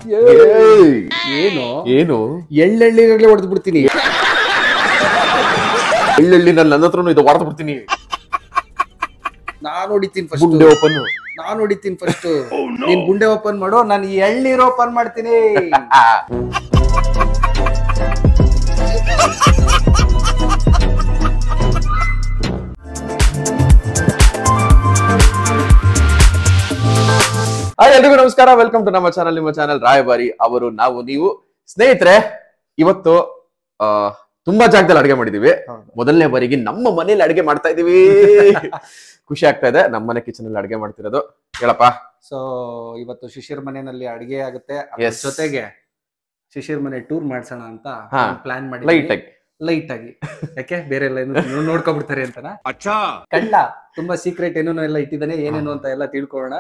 ಏಯ್! ಏನು ಏನು ಎಳ್ಳೆಳ್ಳಿರಲ್ಲೇ ಹೊಡೆದು ಬಿಡ್ತೀನಿ ಎಳ್ಳೆಳ್ಳಿನಲ್ಲಿ ನನ್ನ ಹತ್ರನು ಇದು ಹೊಡೆದು ಬಿಡ್ತೀನಿ ನಾನ್ ಹೊಡಿತೀನಿ ಫಸ್ಟ್ ಗುಂಡೆ ಓಪನ್ ನಾನ್ ಹೊಡಿತೀನಿ ಫಸ್ಟ್ ನೀನ್ ಗುಂಡೆ ಓಪನ್ ಮಾಡು ನಾನು ಈ ಎಳ್ನೀರ್ ಓಪನ್ ಮಾಡ್ತೀನಿ ಹಾಯ್ ಎಲ್ರಿಗೂ ನಮಸ್ಕಾರ ವೆಲ್ಕಮ್ ಟು ನಮ್ಮ ಚಾನಲ್ ನಿಮ್ಮ ಚಾನಲ್ ರಾಯಬಾರಿ ಅವರು ನಾವು ನೀವು ಸ್ನೇಹಿತರೆ ಇವತ್ತು ಆ, ತುಂಬಾ ಜಾಗದಲ್ಲಿ ಅಡಿಗೆ ಮಾಡಿದೀವಿ ಹೌದು. ಮೊದಲನೇ ಬಾರಿಗೆ ನಮ್ಮ ಮನೇಲಿ ಅಡಿಗೆ ಮಾಡ್ತಾ ಇದೀವಿ ಖುಷಿ ಆಗ್ತಾ ಇದೆ ನಮ್ಮ ಮನೆ ಕಿಚನ್ ಅಲ್ಲಿ ಅಡಿಗೆ ಮಾಡ್ತಿರೋದು ಹೇಳಪ್ಪ ಸೊ ಇವತ್ತು ಶಿಶಿರ್ ಮನೆಯಲ್ಲಿ ಅಡಿಗೆ ಆಗುತ್ತೆ ಅದ್ರ Yes. ಜೊತೆಗೆ ಶಿಶಿರ್ ಮನೆ ಟೂರ್ ಮಾಡ್ಸೋಣ ಅಂತ ಹಾ. ಪ್ಲಾನ್ ಮಾಡಿ ಲೈಟ್ ಆಗಿ ಲೈಟ್ ಆಗಿ ಯಾಕೆ ಬೇರೆ ಎಲ್ಲ ಏನು ನೋಡ್ಕೊಬಿಡ್ತಾರೆ ಅಂತನಾ ಕಳ್ಳ ತುಂಬಾ ಸೀಕ್ರೆಟ್ ಏನೇನೋ ಎಲ್ಲ ಇಟ್ಟಿದ್ದಾನೆ ಏನೇನು ಅಂತ ಎಲ್ಲ ತಿಳ್ಕೊಳ್ಳೋಣ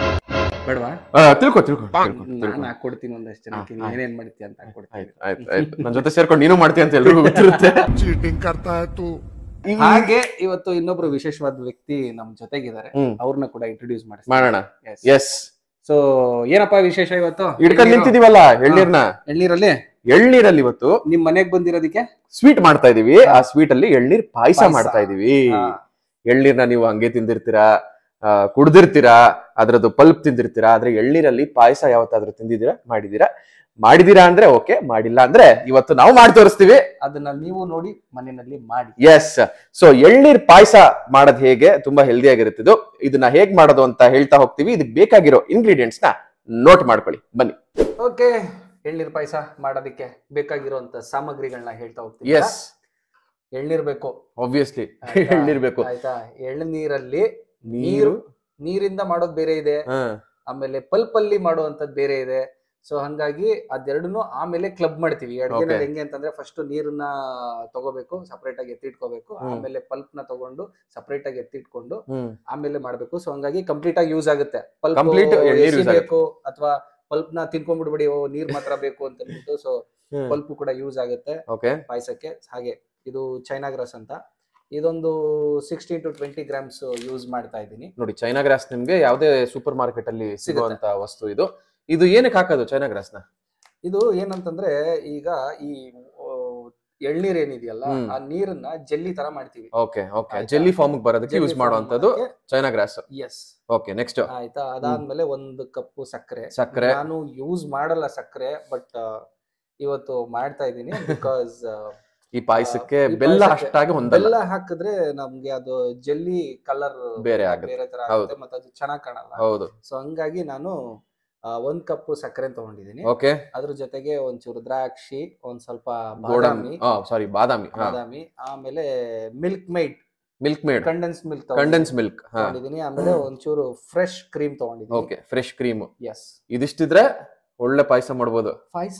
ಬೇಡವಾ ಆ, ತಿಳ್ಕೊ ತಿಳ್ಕೊ ತಿಳ್ಕೊ, ನಾನು ತಿಳ್ಕೊ. ಹಾಕೊಡ್ತೀನಿ ಒಂದಷ್ಟು ಜನಕ್ಕೆ ಹಾ, ನೀನ್ ಏನೇನ್ ಮಾಡ್ತೀಯ ಅಂತ ಹಾಕೊಡ್ತೀನಿ ಆಯ್ತು ಆಯ್ತು ಆಯ್ತು ನನ್ನ ಜೊತೆ ಸೇರ್ಕೊಂಡು ನೀನು ಮಾಡ್ತೀಯ ಅಂತ ಎಲ್ರಿಗೂ ಗೊತ್ತಿರುತ್ತೆ चीटिंग करता है तू ಹಾಗೆ ಇವತ್ತು ಇನ್ನೊಬ್ರು ವಿಶೇಷವಾದ ವ್ಯಕ್ತಿ ನಮ್ ಜೊತೆಗಿದ್ದಾರೆ ಹ್ಮ್ ಅವ್ರನ್ನ ಕೂಡ ಇಂಟ್ರೊಡ್ಯೂಸ್ ಮಾಡಿ ಮಾಡೋಣ ಎಸ್ ಸೊ ಏನಪ್ಪಾ ವಿಶೇಷ ಇವತ್ತು ಹಿಡ್ಕೊಂಡು ನಿಂತಿದೀವಲ್ಲ ಎಳ್ನೀರ್ನ ಎಳ್ನೀರಲ್ಲಿ ಎಳ್ನೀರಲ್ಲಿ ಇವತ್ತು ನಿಮ್ ಮನೆಗ್ ಬಂದಿರೋದಕ್ಕೆ ಸ್ವೀಟ್ ಮಾಡ್ತಾ ಇದೀವಿ ಆ ಸ್ವೀಟ್ ಅಲ್ಲಿ ಎಳ್ನೀರ್ ಪಾಯಸ ಪಾಯ್ಸ. ಮಾಡ್ತಾ ಇದೀವಿ ಹಾ. ಎಳ್ನೀರ್ನ ನೀವು ಹಂಗೆ ತಿಂದಿರ್ತೀರಾ ಆ, ಕುಡ್ದಿರ್ತೀರಾ ಅದ್ರದ್ದು ಪಲ್ಪ್ ತಿಂದಿರ್ತೀರಾ ಆದ್ರೆ ಎಳ್ನೀರಲ್ಲಿ ಪಾಯಸ ಯಾವತ್ತಾದ್ರೂ ತಿಂದಿದ್ದೀರಾ ಮಾಡಿದೀರಾ ಮಾಡಿದೀರಾ ಅಂದ್ರೆ ಓಕೆ ಮಾಡಿಲ್ಲ ಅಂದ್ರೆ ಇವತ್ತು ನಾವು ಮಾಡಿ ತೋರಿಸ್ತೀವಿ ಅದನ್ನ ನೀವು ನೋಡಿ ಮನೆಯಲ್ಲಿ ಮಾಡಿ ಎಸ್ ಸೊ ಎಳ್ನೀರ್ ಪಾಯಸ ಮಾಡೋದ್ ಹೇಗೆ ತುಂಬಾ ಹೆಲ್ದಿ ಆಗಿರುತ್ತಿದ್ದು ಇದನ್ನ ಹೇಗ್ ಮಾಡೋದು ಅಂತ ಹೇಳ್ತಾ ಹೋಗ್ತೀವಿ ಇದಕ್ಕೆ ಬೇಕಾಗಿರೋ ಇಂಗ್ರೀಡಿಯೆಂಟ್ಸ್ ನ ನೋಟ್ ಮಾಡ್ಕೊಳ್ಳಿ ಬನ್ನಿ ಓಕೆ ಎಳ್ನೀರ್ ಪಾಯಸ ಮಾಡೋದಕ್ಕೆ ಬೇಕಾಗಿರುವಂತ ಸಾಮಗ್ರಿಗಳನ್ನ ಹೇಳ್ತಾ ಹೋಗ್ತೀನಿ ಎಸ್ ಎಳ್ನೀರ್ ಬೇಕು ಆಬ್ವಿಯಸ್ಲಿ ಆಯ್ತಾ? ಎಳ್ನೀರ್ ಬೇಕು ಆಯ್ತಾ ಎಳ್ನೀರಲ್ಲಿ ನೀರು ನೀರು ನೀರಿಂದ ಮಾಡೋದ್ ಬೇರೆ ಇದೆ ಹಾ ಆಮೇಲೆ ಪಲ್ಪ್ ಅಲ್ಲಿ ಮಾಡುವಂತದ್ ಬೇರೆ ಇದೆ ಸೊ ಹಂಗಾಗಿ ಅದೆರಡನ್ನು ಆಮೇಲೆ ಕ್ಲಬ್ ಮಾಡ್ತೀವಿ ಅಡ್ಗೆನಲ್ಲಿ Okay. ಹೆಂಗೆ ಅಂತಂದ್ರೆ ಫಸ್ಟ್ ನೀರನ್ನ ತಗೋಬೇಕು ಸಪರೇಟ್ ಆಗಿ ಎತ್ತಿಟ್ಕೋಬೇಕು ಹ್ಮ್. ಆಮೇಲೆ ಪಲ್ಪ್ ನ ತಗೊಂಡು ಸಪರೇಟ್ ಆಗಿ ಎತ್ತಿಟ್ಕೊಂಡು ಹ್ಮ್ ಆಮೇಲೆ ಮಾಡ್ಬೇಕು ಸೊ ಹಂಗಾಗಿ ಕಂಪ್ಲೀಟ್ ಆಗಿ ಯೂಸ್ ಆಗುತ್ತೆ ಪಲ್ಪ್ Complete ಎಳ್ನೀರು use ಬೇಕು ಅಥವಾ ಪಲ್ಪ್ ನ ತಿನ್ಕೊಂಡ್ಬಿಡ್ಬೇಡಿ ಓ ನೀರ್ ಮಾತ್ರ ಬೇಕು ಅಂತ ಅಂದ್ಬಿಟ್ಟು ಸೊ ಹ್ಮ್ ಪಲ್ಪ್ ಕೂಡ ಯೂಸ್ ಆಗುತ್ತೆ ಓಕೆ ಪಾಯಸಕ್ಕೆ ಹಾಗೆ ಇದು ಚೈನಾ ಗ್ರಾಸ್ ಅಂತ ಇದೊಂದು sixty to twenty grams use ಮಾಡ್ತಾ ಇದ್ದೀನಿ ನೋಡಿ ಚೈನಾ ಗ್ರಾಸ್ ನಿಮ್ಗೆ ಯಾವುದೇ ಸೂಪರ್ ಮಾರ್ಕೆಟ್ ಅಲ್ಲಿ ಸಿಗುವಂತ ವಸ್ತು ಇದು ಇದು ಏನಕ್ಕೆ ಹಾಕೋದು ಚೈನಾ ಗ್ರಾಸ್ ನ ಇದು ಏನಂತಂದ್ರೆ ಈಗ ಈ ಆ, ಎಳ್ನೀರ್ ಏನಿದೆಯಲ್ಲ ಹ್ಮ್. ಆ ನೀರನ್ನ ಜೆಲ್ಲಿ ತರ ಮಾಡ್ತೀವಿ ಓಕೆ ಓಕೆ ಆಯ್ತಾ? ಜೆಲ್ಲಿ ಫಾರ್ಮ್ ಬರೋದಕ್ಕೆ ಯೂಸ್ ಮಾಡುವಂತದ್ದು China grass yes okay next ಆಯ್ತಾ ಅದಾದ್ಮೇಲೆ ಒಂದು ಕಪ್ಪು ಸಕ್ಕರೆ ಸಕ್ಕರೆ ನಾನು ಯೂಸ್ ಮಾಡಲ್ಲ ಸಕ್ಕರೆ ಬಟ್ ಇವತ್ತು ಮಾಡ್ತಾ ಇದ್ದೀನಿ ಬಿಕಾಸ್ ಈ ಪಾಯಸಕ್ಕೆ ಈ ಬೆಲ್ಲ ಪಾಯ್ಸಕ್ಕೆ ಅಷ್ಟಾಗಿ ಹೊಂದಲ್ಲ ಬೆಲ್ಲ ಹಾಕಿದ್ರೆ ನಮ್ಗೆ ಅದು ಜೆಲ್ಲಿ ಕಲರ್ ಬೇರೆ ಆಗುತ್ತೆ. ಬೇರೆ ತರ ಹೌದು. ಆಗುತ್ತೆ ಮತ್ತೆ ಅದು ಚೆನ್ನಾಗ್ ಕಾಣಲ್ಲ ಹೌದು ಸೊ ಹಂಗಾಗಿ ನಾನು ಆ, ಒಂದ್ ಕಪ್ ಸಕ್ಕರೆ ತಗೊಂಡಿದ್ದೀನಿ ಓಕೆ ಅದ್ರ ಜೊತೆಗೆ ಒಂಚೂರು ದ್ರಾಕ್ಷಿ ಒಂದ್ ಸ್ವಲ್ಪ ಗೋಡಂಬಿ ಬಾದಾಮಿ ಸಾರಿ ಬಾದಾಮಿ ಬಾದಾಮಿ ಆಮೇಲೆ Milkmaid Milkmaid condense milk condense milk ಹಾ ತಗೊಂಡಿದ್ದೀನಿ ಆಮೇಲೆ ಒಂಚೂರು ಫ್ರೆಶ್ ಕ್ರೀಮ್ ತಗೊಂಡಿದ್ದೀನಿ ಓಕೆ ಫ್ರೆಶ್ ಕ್ರೀಮ್ ಎಸ್ ಇದಿಷ್ಟಿದ್ರೆ ಒಳ್ಳೆ ಪಾಯಸ ಮಾಡ್ಬೋದು ಪಾಯಸ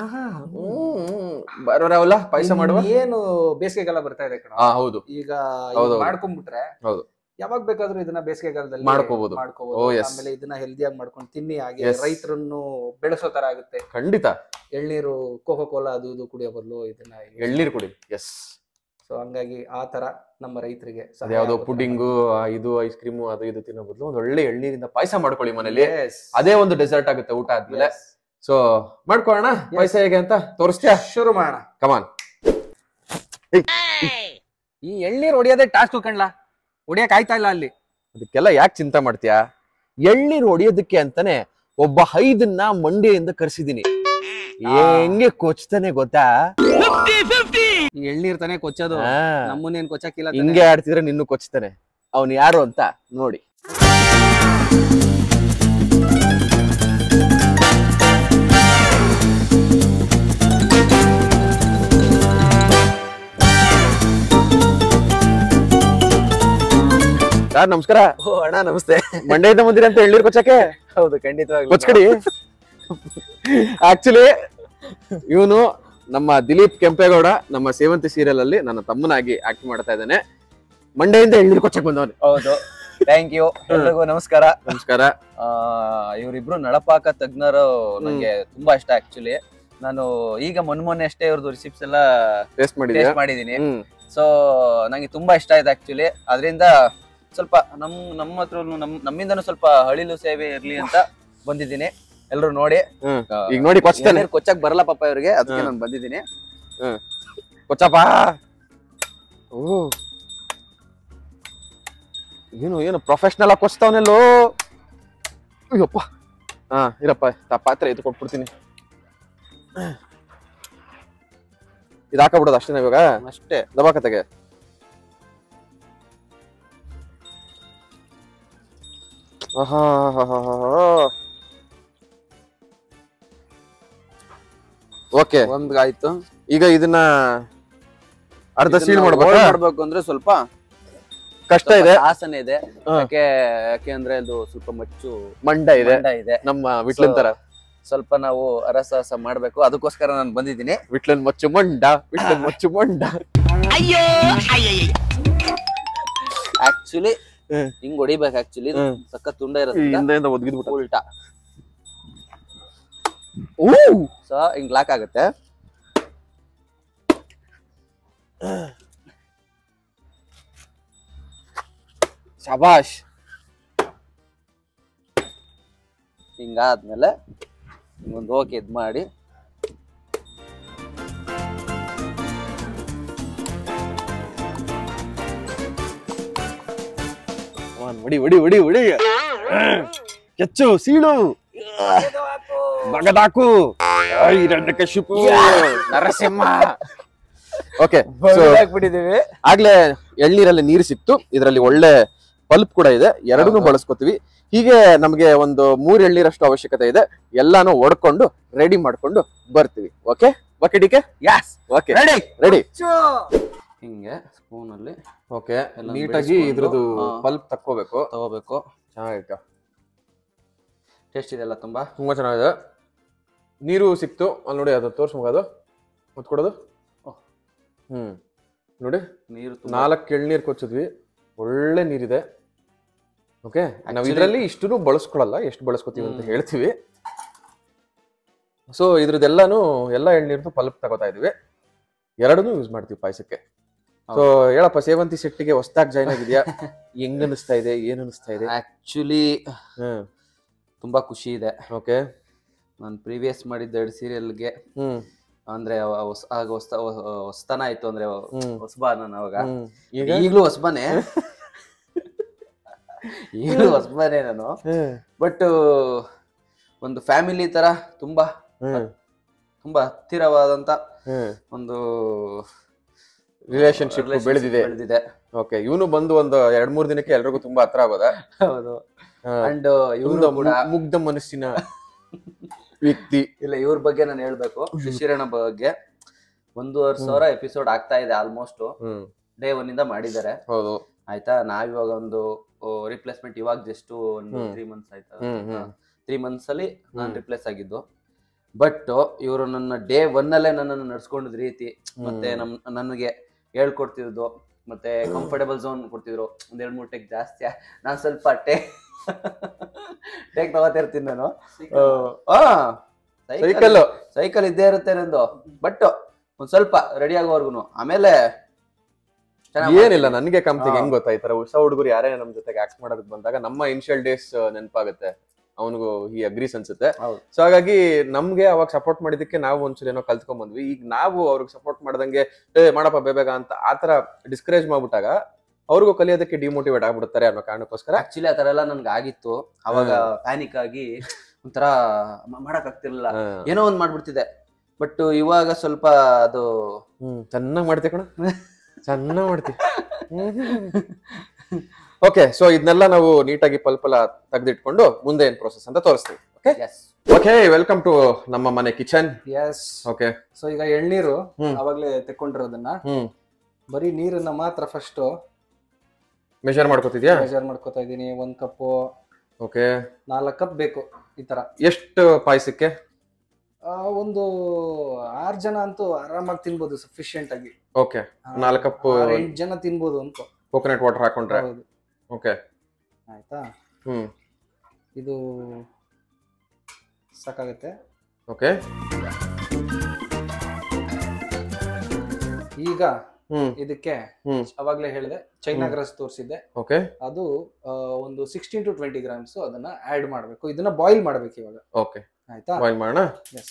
ಬರೋರವಲ್ಲ ಪಾಯಸ ಮಾಡುವ ಏನು ಬೇಸಿಗೆಗಾಲ ಬರ್ತಾ ಇದೆ ಕಣ ಹಾ ಹೌದು ಈಗ ಹೌದು, ಹೌದು. ಮಾಡ್ಕೊಂಡ್ಬಿಟ್ರೆ ಹೌದು. ಯಾವಾಗ ಬೇಕಾದ್ರೂ ಇದನ್ನ ಬೇಸಿಗೆಗಾಲದಲ್ಲಿ ಮಾಡ್ಕೋಬಹುದು. ಮಾಡ್ಕೋಬಹುದು Oh, yes. ಆಮೇಲೆ ಇದನ್ನ ಹೆಲ್ದಿಯಾಗಿ ಮಾಡ್ಕೊಂಡು ತಿನ್ನಿ ಹಾಗೆ Yes. ರೈತರನ್ನು ಬೆಳೆಸೋ ತರ ಆಗುತ್ತೆ ಖಂಡಿತ ಎಳ್ನೀರು ಕೋಕೋ ಕೋಲಾ ಅದು ಇದು ಕುಡಿಯೋ ಬದಲು ಇದನ್ನ ಎಳ್ನೀರ್ ಕುಡಿ ಎಸ್ ಸೊ ಹಂಗಾಗಿ ಆ ತರ ನಮ್ಮ ರೈತರಿಗೆ ಸಹಾಯ ಅದ್ಯಾವ್ದೋ ಆಗುತ್ತೆ ಪುಡಿಂಗು ಇದು ಐಸ್ ಕ್ರೀಮು ಅದು ಇದು ತಿನ್ನೋ ಬದಲು ಒಂದು ಒಳ್ಳೆ ಎಳ್ನೀರಿಂದ ಪಾಯಸ ಮಾಡ್ಕೊಳ್ಳಿ ನಮ್ಗೆ. ಮನೇಲಿ Yes. ಅದೇ ಒಂದು ಡೆಸರ್ಟ್ ಆಗುತ್ತೆ ಊಟ ಆದ್ಮೇಲೆ Yes. ಸೊ ಮಾಡ್ಕೊಳ್ಳೋಣ ಪಾಯಸ ಹೇಗೆ ಅಂತ ತೋರಿಸ್ತೀಯಾ ಶುರು ಮಾಡೋಣ ಕಮಾನ್ ಈ ಎಳ್ನೀರ್ ಹೊಡಿಯೋದೇ ಟಾಸ್ಕ್ ಕಣ್ಲ ಹೊಡಿಯಕ್ ಆಯ್ತಾ ಇಲ್ಲ ಅಲ್ಲಿ ಅದಕ್ಕೆಲ್ಲ ಯಾಕೆ ಚಿಂತೆ ಮಾಡ್ತೀಯಾ ಎಳ್ನೀರು ಹೊಡಿಯೋದಕ್ಕೆ ಅಂತಾನೆ ಒಬ್ಬ ಐದನ್ನ ಮಂಡ್ಯದಿಂದ ಕರ್ಸಿದೀನಿ ಹೆಂಗೆ ಕೊಚ್ತಾನೆ ಗೊತ್ತಾ ಈ ಎಳ್ನೀರ್ ತಾನೇ ಕೊಚ್ಚೋದು ಆ, ನಮ್ಮನ್ನೇನ್ ಕೊಚ್ಚಕ್ಕಿಲ್ಲ ತಾನೇ? ಹಿಂಗೆ ಆಡ್ತಿದ್ರೆ ನಿನ್ನೂ ಕೊಚ್ತಾನೆ ಅವನು ಯಾರು ಅಂತ ನೋಡಿ ಸರ್ ನಮಸ್ಕಾರ ಓ ಅಣ್ಣ ನಮಸ್ತೆ ಮಂಡ್ಯದಿಂದ ಬಂದಿರ ಅಂತ ಎಳ್ನೀರು ಕೊಚ್ಚಕ್ಕೆ ಹೌದು ಖಂಡಿತವಾಗಿ ಕೊಚ್ಕಡಿ ಆಕ್ಚುಲಿ ಇವನು ನಮ್ಮ ದಿಲೀಪ್ ಕೆಂಪೇಗೌಡ ನಮ್ಮ ಸೇವಂತಿ ಸೀರಿಯಲ್ ಅಲ್ಲಿ ನನ್ನ ತಮ್ಮನಾಗಿ ಆಕ್ಟ್ ಮಾಡ್ತಾ ಇದ್ದಾನೆ ಮಂಡ್ಯದಿಂದ ಎಳ್ನೀರು ಕೊಚ್ಚಕ್ ಬಂದವನು ಹೌದು ಥ್ಯಾಂಕ್ ಯು ಎಲ್ರಿಗೂ ನಮಸ್ಕಾರ ನಮಸ್ಕಾರ ಆ, ಇವ್ರಿಬ್ರು ನಳಪಾಕ ತಜ್ಞರು ನಂಗೆ ತುಂಬಾ ಇಷ್ಟ ಆಕ್ಚುಲಿ ನಾನು ಈಗ ಮೊನ್ನೆ ಮೊನ್ನೆ ಅಷ್ಟೇ ಇವ್ರದ್ದು ರಿಸಿಪ್ಟ್ಸ್ ಎಲ್ಲ ಟೇಸ್ಟ್ ಮಾಡಿದ್ಯಾ ಟೇಸ್ಟ್ ಮಾಡಿದೀನಿ ಹ್ಮ್ ಸೊ ನಂಗೆ ತುಂಬಾ ಇಷ್ಟ ಆಯ್ತು ಆಕ್ಚುಲಿ ಅದರಿಂದ ಸ್ವಲ್ಪ ನಮ್ ನಮ್ಮ ಹತ್ರ ನಮ್ ನಮ್ಮಿಂದನೂ ಸ್ವಲ್ಪ ಹಳಿಲು ಸೇವೆ ಇರ್ಲಿ ಅಂತ ಬಂದಿದ್ದೀನಿ ಎಲ್ರು ನೋಡಿ ಹ್ಮ್ ಈಗ ನೋಡಿ ಕೊಚ್ತಾನೆ ಎಳ್ನೀರ್ ಕೊಚ್ಚಕ್ ಬರಲ್ಲ ಪಾಪ ಇವ್ರಿಗೆ ಅದಕ್ಕೆ ಹ್ಮ್. ನಾನು ಬಂದಿದ್ದೀನಿ ಕೊಚ್ಚಪ್ಪ ಓ ಏನು ಏನು ಪ್ರೊಫೆಷನಲ್ ಆಗಿ ಕೊಚ್ತಾವನೆಲ್ಲೋ ಅಯ್ಯಪ್ಪ ಹಾ ಇರಪ್ಪ ತಾ ಪಾತ್ರೆ ಇದು ಕೊಟ್ಬಿಡ್ತೀನಿ ಇದು ಹಾಕಬಿಡೋದು ಅಷ್ಟೇ ಇವಾಗ ಅಷ್ಟೇ ದಬಾಕತೆಗೆ ಓಕೆ ಒಂದ್ಗಾಯ್ತು ಈಗ ಇದನ್ನ ಅರ್ಧ ಇದನ್ನ ಸೀಳ್ hold ಮಾಡ್ಬೇಕಾ ಮಾಡ್ಬೇಕು ಅಂದ್ರೆ ಸ್ವಲ್ಪ ಕಷ್ಟ ಇದೆ ಆಸನೆ ಇದೆ ಹಾ. ಯಾಕೆ ಯಾಕೆ ಅಂದ್ರೆ ಇದು ಸ್ವಲ್ಪ ಮಚ್ಚು ಮಂಡ ಇದೆ ಮಂಡ ಇದೆ ನಮ್ಮ ವಿಟ್ಲನ್ ತರ ಸ್ವಲ್ಪ ನಾವು ಅರಸಾಹಸ ಮಾಡ್ಬೇಕು ಅದಕ್ಕೋಸ್ಕರ ನಾನು ಬಂದಿದ್ದೀನಿ ವಿಟ್ಲನ್ ಮಚ್ಚು ಮಂಡ ವಿಟ್ಲನ್ ಮಚ್ಚು ಮಂಡ ಆಕ್ಚುಲಿ ಹ್ಮ್. ಹಿಂಗ್ ಹೊಡಿಬೇಕು ಆಕ್ಚುಲಿ ಹ್ಮ್. ಸಖತ್ ತುಂಡ ಇರೋದ್ರಿಂದ ಹಿಂದೆಯಿಂದ ಒದ್ಗಿದ್ಬಿಟ್ಟ ಉಲ್ಟಾ ಓ ಸೊ ಹಿಂಗ್ ಲಾಕ್ ಆಗುತ್ತೆ ಶಬಾಷ್ ಹಿಂಗಾದ್ಮೇಲೆ ಒಂದು ಓಕೆ ಇದ್ ಮಾಡಿ ಅವನ್ ಹೊಡಿ ಹೊಡಿ ಹೊಡಿ ಹೊಡಿ ಕೆಚ್ಚು ಸೀಳು ಬಗದಾಕು ಹಿರಣ್ಯಕಶಿಪು ನರಸಿಂಹ ಓಕೆ ಸೊ ಬಿಟ್ಟಿದೀವಿ ಆಗ್ಲೇ ಎಳ್ನೀರಲ್ಲಿ ನೀರು ಸಿಕ್ತು ಇದರಲ್ಲಿ ಒಳ್ಳೆ ಪಲ್ಪ್ ಕೂಡ ಇದೆ ಎರಡನ್ನೂ ಹೌದು. ಬಳಸ್ಕೊತೀವಿ ಹೀಗೆ ನಮಗೆ ಒಂದು ಮೂರ್ ಎಳ್ನೀರಷ್ಟು ಅವಶ್ಯಕತೆ ಇದೆ ಎಲ್ಲಾನು ಒಡ್ಕೊಂಡು ರೆಡಿ ಮಾಡ್ಕೊಂಡು ಬರ್ತೀವಿ okay okay DK yes okay ready ready ಹಿಂಗೆ ಸ್ಪೂನ್ ಅಲ್ಲಿ ಓಕೆ ಎಲ್ಲ ನೀಟಾಗಿ ಬೆಳೆಸ್ಕೊಂಡು, ಇದ್ರದ್ದು ಹಾ. ಪಲ್ಪ್ ತಕ್ಕೋಬೇಕು ತಗೋಬೇಕು ಚೆನ್ನಾಗಿತ್ತು ಟೇಸ್ಟ್ ಇದೆಲ್ಲ ತುಂಬಾ ತುಂಬಾ ಚೆನ್ನಾಗಿದೆ ನೀರು ಸಿಕ್ತು ಅಲ್ಲಿ ನೋಡಿ ಅದು ತೋರ್ಸ್ ಅದು ಮುತ್ ಕೊಡೋದು ಓಹ್. ಹ್ಮ್ ನೋಡಿ ನೀರು ತುಂಬಾ ನಾಲ್ಕು ಎಳ್ನೀರು ಕೊಚ್ಚಿದ್ವಿ ಒಳ್ಳೆ ನೀರಿದೆ ಓಕೆ ನಾವು Actually- ಇದರಲ್ಲಿ ಇಷ್ಟು ಬಳಸ್ಕೊಳಲ್ಲ ಎಷ್ಟು ಬಳಸ್ಕೊತೀವಿ ಅಂತ ಹ್ಮ್. ಹೇಳ್ತೀವಿ ಸೊ ಇದ್ರದ್ದೆಲ್ಲಾನು ಎಲ್ಲ ಎಳ್ನೀರ್ದು ಪಲ್ಪ್ ತಗೋತಾ ಇದೀವಿ ಎರಡನ್ನೂ ಯೂಸ್ ಮಾಡ್ತೀವಿ ಪಾಯಸಕ್ಕೆ ಸೊ ಹೇಳಪ್ಪ ಸೇವಂತಿ ಸೆಟ್ಟಿಗೆ ಹೊಸ್ದಾಗಿ ಜಾಯ್ನ್ ಆಗಿದ್ಯಾ ಹೆಂಗ್ ಅನಿಸ್ತಾ ಇದೆ ಏನ್ ಅನಿಸ್ತಾ ಇದೆ ಆಕ್ಚುಲಿ ಹ್ಮ್ ತುಂಬಾ ಖುಷಿ ಇದೆ ಓಕೆ ನಾನು ಪ್ರೀವಿಯಸ್ ಮಾಡಿದ್ದ ಎರಡು ಸೀರಿಯಲ್ಗೆ ಹ್ಮ್ ಅಂದ್ರೆ ಅವ- ಹೊಸ ಆಗ ಹೊಸ ಹೊಸ್ತನ ಆಯ್ತು ಅಂದ್ರೆ ಹ್ಮ್ ಹೊಸಬಾ ನಾನು ಅವಾಗ ಹ್ಮ್. ಈಗ ಈಗಲೂ ಹೊಸಬಾನೆ ಈಗಲೂ ಹೊಸಬಾನೆ ನಾನು ಹ್ಮ್ ಬಟ್ ಒಂದು ಫ್ಯಾಮಿಲಿ ತರ ತುಂಬಾ ಹ್ಮ್ ತುಂಬಾ ಹತ್ತಿರವಾದಂತ ಹ್ಮ್ ಒಂದು ರಿಲೇಶನ್ಶಿಪ್ relationship ಬೆಳೆದಿದೆ ಬೆಳೆದಿದೆ ಓಕೆ ಇವನು ಬಂದು ಒಂದು ಎರಡ್ ಮೂರ್ ದಿನಕ್ಕೆ ಎಲ್ರಿಗೂ ತುಂಬಾ ಹತ್ರ ಆಗೋದ ಹೌದು ಅಂಡ್ ಇವ್ರು ಒಂದು ಕೂಡ ಮುಗ್ಧ ಮನಸ್ಸಿನ ವ್ಯಕ್ತಿ ಇಲ್ಲ ಇವ್ರ ಬಗ್ಗೆ ನಾನು ಹೇಳ್ಬೇಕು ಶಿಶಿರಣ ಬಗ್ಗೆ ಒಂದೂವರೆ ಸಾವಿರ ಎಪಿಸೋಡ್ ಆಗ್ತಾ ಇದೆ ಆಲ್ಮೋಸ್ಟ್ ಹ್ಮ್ ಡೇ ಒನ್ ಇಂದ ಮಾಡಿದ್ದಾರೆ ಹೌದು ಆಯ್ತಾ ನಾವಿವಾಗ ಒಂದು ರಿಪ್ಲೇಸ್ಮೆಂಟ್ ಇವಾಗ ಜಸ್ಟ್ ಒಂದು ಹ್ಮ್. ತ್ರೀ ಮಂತ್ಸ್ ಆಯ್ತಾ ಹ್ಮ್ ಹ್ಮ್ ತ್ರೀ ಮಂತ್ಸ್ ಅಲ್ಲಿ ನಾನು ಹ್ಮ್. ರಿಪ್ಲೇಸ್ ಆಗಿದ್ದು ಬಟ್ ಇವರು ನನ್ನ ಡೇ ಒನ್ ಅಲ್ಲೇ ನನ್ನನ್ನು ನಡ್ಸ್ಕೊಂಡಿದ್ ರೀತಿ ಮತ್ತೆ ನಮ್ ನನಗೆ ಹೇಳ್ಕೊಡ್ತಿದ್ದು ಮತ್ತೆ ಕಂಫರ್ಟೇಬಲ್ ಝೋನ್ ಕೊಡ್ತಿದ್ರು ಒಂದ್ ಎರಡ್ ಮೂರ್ ಟೇಕ್ ಜಾಸ್ತಿ ನಾನ್ ಸ್ವಲ್ಪ ಟೇಕ್ ಟೇಕ್ ತಗೋತಿರ್ತೀನಿ ನಾನು ಸೈಕಲ್ ಸೈಕಲ್ ಇದ್ದೇ ಇರುತ್ತೆ ನಂದು ಬಟ್ ಒಂದ್ ಸ್ವಲ್ಪ ರೆಡಿ ಆಗೋವರ್ಗುನು ಆಮೇಲೆ ಚೆನ್ನಾಗ್ ಏನಿಲ್ಲ ಮಾಡ್ತೀನಿ. ನನಗೆ ಕಂಪ್ನಿಗೆ ಹಾ. ಹೆಂಗ್ ಗೊತ್ತಾ ಈ ತರ ಹೊಸ ಹುಡುಗರು ಯಾರೇ ನಮ್ ಜೊತೆಗೆ ಆಕ್ಟ್ ಮಾಡೋದಕ್ಕೆ ಬಂದಾಗ ನಮ್ಮ ಇನಿಷಿಯಲ್ ಡೇಸ್ ನೆನಪಾಗುತ್ತೆ ಅವನಿಗೂ ಈ ಅಗ್ರೀಸ್ ಅನ್ಸುತ್ತೆ ಹೌದು. ಸೊ ಹಾಗಾಗಿ ನಮ್ಗೆ ಅವಾಗ ಸಪೋರ್ಟ್ ಮಾಡಿದಕ್ಕೆ ನಾವು ಒಂದ್ಸಲ ಏನೋ ಕಲ್ತ್ಕೊಂಡ್ ಬಂದ್ವಿ ಈಗ ನಾವು ಅವ್ರಿಗೆ ಸಪೋರ್ಟ್ ಮಾಡ್ದಂಗೆ ಏ ಮಾಡಪ್ಪ ಬೇಬೇಗ ಅಂತ ಆತರ ಡಿಸ್ಕರೇಜ್ ಮಾಡ್ಬಿಟ್ಟಾಗ ಅವ್ರಿಗೂ ಕಲಿಯೋದಕ್ಕೆ ಡಿಮೋಟಿವೇಟ್ ಆಗ್ಬಿಡ್ತಾರೆ ಅನ್ನೋ ಕಾರಣಕ್ಕೋಸ್ಕರ ಆಕ್ಚುಲಿ ಆತರ ಎಲ್ಲ ನನ್ಗೆ ಆಗಿತ್ತು ಅವಾಗ ಪ್ಯಾನಿಕ್ ಆಗಿ ಒಂಥರ ಮ- ಮಾಡಕ್ ಆಗ್ತಿರ್ಲಿಲ್ಲ ಹಾ. ಏನೋ ಒಂದ್ ಮಾಡ್ಬಿಡ್ತಿದೆ ಬಟ್ ಇವಾಗ ಸ್ವಲ್ಪ ಅದು ಹ್ಮ್ ಚೆನ್ನಾಗ್ ಮಾಡ್ತಿ ಕಣ ಚೆನ್ನಾಗ್ ಮಾಡ್ತಿ ಓಕೆ ಸೊ ಇದನ್ನೆಲ್ಲ ನಾವು ನೀಟಾಗಿ ಪಲ್ಪಲ ತೆಗೆದಿಟ್ಕೊಂಡು ಮುಂದೆ ಏನ್ ಪ್ರೋಸೆಸ್ ಅಂತ ತೋರಿಸ್ತೀವಿ okay yes okay welcome to ನಮ್ಮ ಮನೆ ಕಿಚನ್ ಎಸ್ ಓಕೆ ಸೊ ಈಗ ಎಳ್ನೀರು ಹ್ಮ್. ಅವಾಗ್ಲೇ ತೆಕ್ಕೊಂಡಿರೋದನ್ನ ಹ್ಮ್ ಬರೀ ನೀರನ್ನ ಮಾತ್ರ ಫಸ್ಟ್ ಮೆಷರ್ ಮಾಡ್ಕೋತಿದ್ಯಾ ಮೆಜರ್ ಮಾಡ್ಕೊತಾ ಇದೀನಿ ಒಂದ್ ಕಪ್ಪು ಓಕೆ ನಾಲ್ಕು ಕಪ್ ಬೇಕು ಈ ತರ ಎಷ್ಟು ಪಾಯಸಕ್ಕೆ ಆ, ಒಂದು ಆರ್ ಜನ ಅಂತೂ ಆರಾಮಾಗಿ ತಿನ್ಬೋದು ಸಫಿಶಿಯಂಟ್ ಆಗಿ ಓಕೆ ನಾಲ್ಕು ಕಪ್ ಆರ್ ಎಂಟ್ ಜನ ತಿನ್ಬೋದು ಅನ್ಕೋ ಕೋಕೋನಟ್ ವಾಟರ್ ಹಾಕೊಂಡ್ರೆ ಹೌದು ಓಕೆ ಆಯ್ತಾ ಹ್ಮ್ ಇದು ಸಾಕಾಗತ್ತೆ ಓಕೆ ಈಗ ಹ್ಮ್ ಇದಕ್ಕೆ ಹ್ಮ್ ಅವಾಗ್ಲೇ ಹೇಳಿದೆ ಚೈನಾ ಗ್ರಾಸ್ ತೋರಿಸಿದ್ದೆ ಓಕೆ ಅದು ಆ, ಒಂದು ಸಿಕ್ಸ್ಟೀನ್ ಟು ಟ್ವೆಂಟಿ ಗ್ರಾಮ್ಸ್ ಅದನ್ನ ಆಡ್ ಮಾಡಬೇಕು ಇದನ್ನ ಬಾಯ್ಲ್ ಮಾಡ್ಬೇಕು ಇವಾಗ ಓಕೆ ಆಯ್ತಾ ಬಾಯ್ಲ್ ಮಾಡೋಣ ಎಸ್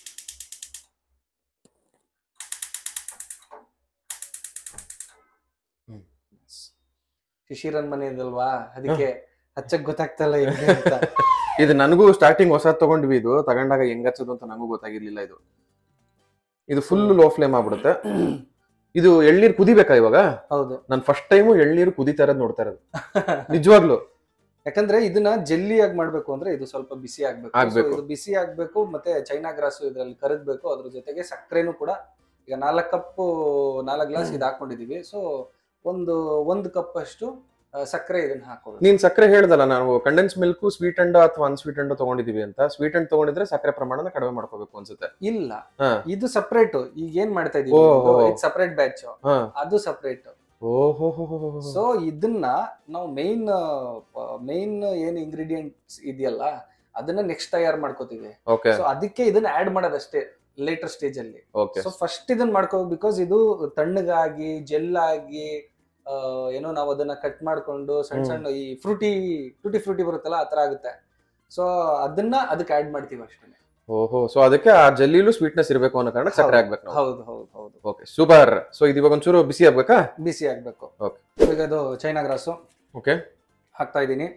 ಹ್ಮ್. ಶಿಶಿರನ್ ಮನೆ ಇದಲ್ವಾ ಅದಕ್ಕೆ ಹಚ್ಚಕ್ ಗೊತ್ತಾಗ್ತಲ್ಲ ಹೆಂಗೆ ಅಂತ ಇದು ನನಗೂ ಸ್ಟಾರ್ಟಿಂಗ್ ಹೊಸದ್ ತಗೊಂಡ್ವಿ ಇದು ತಗೊಂಡಾಗ ಹೆಂಗ್ ಹಚ್ಚೋದು ಅಂತ ನಂಗೂ ಗೊತ್ತಾಗಿರ್ಲಿಲ್ಲ ಇದು ಇದು ಫುಲ್ ಲೋ ಫ್ಲೇಮ್ ಆಗ್ಬಿಡುತ್ತೆ ಇದು ಎಳ್ನೀರ್ ಕುದಿಬೇಕಾ ಇವಾಗ ಹೌದು ನಾನು ಫಸ್ಟ್ ಟೈಮು ಎಳ್ನೀರು ಕುದಿತಾ ಇರೋದು ನೋಡ್ತಾ ಇರೋದು ನಿಜವಾಗ್ಲು ಯಾಕಂದ್ರೆ ಇದನ್ನ ಜೆಲ್ಲಿ ಆಗಿ ಮಾಡ್ಬೇಕು ಅಂದ್ರೆ ಇದು ಸ್ವಲ್ಪ ಬಿಸಿ ಆಗ್ಬೇಕು ಆಗ್ಬೇಕು. So, ಇದು ಬಿಸಿ ಆಗ್ಬೇಕು ಮತ್ತೆ ಚೈನಾ ಗ್ರಾಸ್ ಇದ್ರಲ್ಲಿ ಕರದ್ಬೇಕು ಅದ್ರ ಜೊತೆಗೆ ಸಕ್ಕರೆನೂ ಕೂಡ ಈಗ ನಾಲ್ಕು ಕಪ್ ನಾಲ್ಕು ಗ್ಲಾಸ್ ಇದು ಹಾಕೊಂಡಿದೀವಿ ಸೊ ಒಂದು ಒಂದು ಕಪ್ ಅಷ್ಟು ಆ, ಸಕ್ಕರೆ ಇದನ್ನ ಹಾಕೋಬೇಕು ನೀನ್ ಸಕ್ಕರೆ ಹೇಳ್ದಲ್ಲ ನಾವು ಕಂಡೆನ್ಸ್ ಮಿಲ್ಕ್ ಸ್ವೀಟ್ ಅಂಡ್ ಅಥವಾ ಅನ್ಸ್ವೀಟ್ ಅಂಡ್ ತಗೊಂಡಿದೀವಿ ಅಂತ ಸ್ವೀಟ್ ಅಂಡ್ ತಗೊಂಡಿದ್ರೆ ಸಕ್ಕರೆ ಪ್ರಮಾಣನ ಕಡಿಮೆ ಮಾಡ್ಕೋಬೇಕು ಅನ್ಸುತ್ತೆ ಇಲ್ಲ ಹಾ. ಇದು ಸಪರೇಟ್ ಈಗ ಏನ್ ಮಾಡ್ತಾ ಓ, ಓ. ಇದೀವಿ ಸಪರೇಟ್ ಬ್ಯಾಚ್ ಹಾ ಅದು ಸಪರೇಟ್ ಓಹೋ ಸೊ ಇದನ್ನ ನಾವು ಮೇನ್ ಮೇನ್ ಏನ್ ಇಂಗ್ರೀಡಿಯೆಂಟ್ಸ್ ಇದೆಯಲ್ಲ ಅದನ್ನ ನೆಕ್ಸ್ಟ್ ತಯಾರು ಮಾಡ್ಕೋತೀವಿ ಓಕೆ ಸೊ ಅದಕ್ಕೆ ಇದನ್ನ ಆಡ್ ಮಾಡೋದಷ್ಟೇ ಲೇಟರ್ ಸ್ಟೇಜ್ ಅಲ್ಲಿ ಓಕೆ ಸೊ ಫಸ್ಟ್ ಇದನ್ನ ಮಾಡ್ಕೋ ಬಿಕಾಸ್ ಇದು ತಣ್ಣಗಾಗಿ ಜೆಲ್ ಆಗಿ ಆ, ಏನೋ ನಾವು ಅದನ್ನ ಕಟ್ ಮಾಡ್ಕೊಂಡು ಸಣ್ಣ ಹ್ಮ್. ಸಣ್ಣ ಈ ಫ್ರೂಟಿ ಟೂಟಿ ಫ್ರೂಟಿ ಬರುತ್ತಲ್ಲ ಆತರ ಆಗುತ್ತೆ ಸೊ ಅದನ್ನ ಅದಕ್ಕೆ ಆಡ್ ಮಾಡ್ತೀವಿ ಅಷ್ಟೇ ಓಹೋ ಸೊ ಅದಕ್ಕೆ ಆ ಜಲ್ಲಿಲು ಸ್ವೀಟ್ನೆಸ್ ಇರ್ಬೇಕು ಅನ್ನೋ ಕಾರಣ ಸಕ್ಕರೆ ಹೌದು. ಆಗ್ಬೇಕು ನಾವು ಹೌದು ಹೌದು ಹೌದು ಓಕೆ ಸೂಪರ್ ಸೊ ಇದು ಇವಾಗ ಒಂಚೂರು ಬಿಸಿ ಆಗ್ಬೇಕಾ ಬಿಸಿ ಆಗ್ಬೇಕು Okay. ಈಗ ಅದು ಚೈನಾ ಗ್ರಾಸು ಓಕೆ ಹಾಕ್ತಾ ಇದ್ದೀನಿ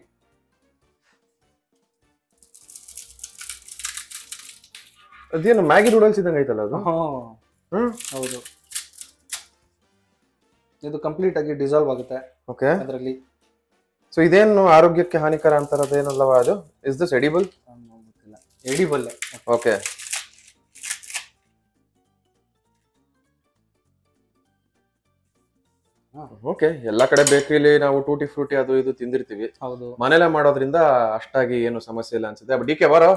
ಅದೇನು ಮ್ಯಾಗಿ ನೂಡಲ್ಸ್ ಇದ್ದಂಗೆ ಐತಲ್ಲ ಅದು ಹ್ಮ್ ಹೌದು ಇದು ಕಂಪ್ಲೀಟ್ ಆಗಿ ಡಿಸಾಲ್ವ್ ಆಗುತ್ತೆ ಓಕೆ ಅದರಲ್ಲಿ ಸೊ ಇದೇನು ಆರೋಗ್ಯಕ್ಕೆ ಹಾನಿಕರ ಅಂತಾರದೇನಲ್ಲವ ಅದು is this edible edible okay okay ಎಲ್ಲಾ ಕಡೆ ಬೇಕರಿಲಿ ನಾವು ಟೂಟಿ ಫ್ರೂಟಿ ಅದು ಇದು ತಿಂದಿರ್ತೀವಿ ಹೌದು ಮನೇಲೆ ಮಾಡೋದ್ರಿಂದ ಅಷ್ಟಾಗಿ ಏನು ಸಮಸ್ಯೆ ಇಲ್ಲ ಅನ್ಸುತ್ತೆ ಬಟ್ ಡಿ ಕೆ ಬರೋ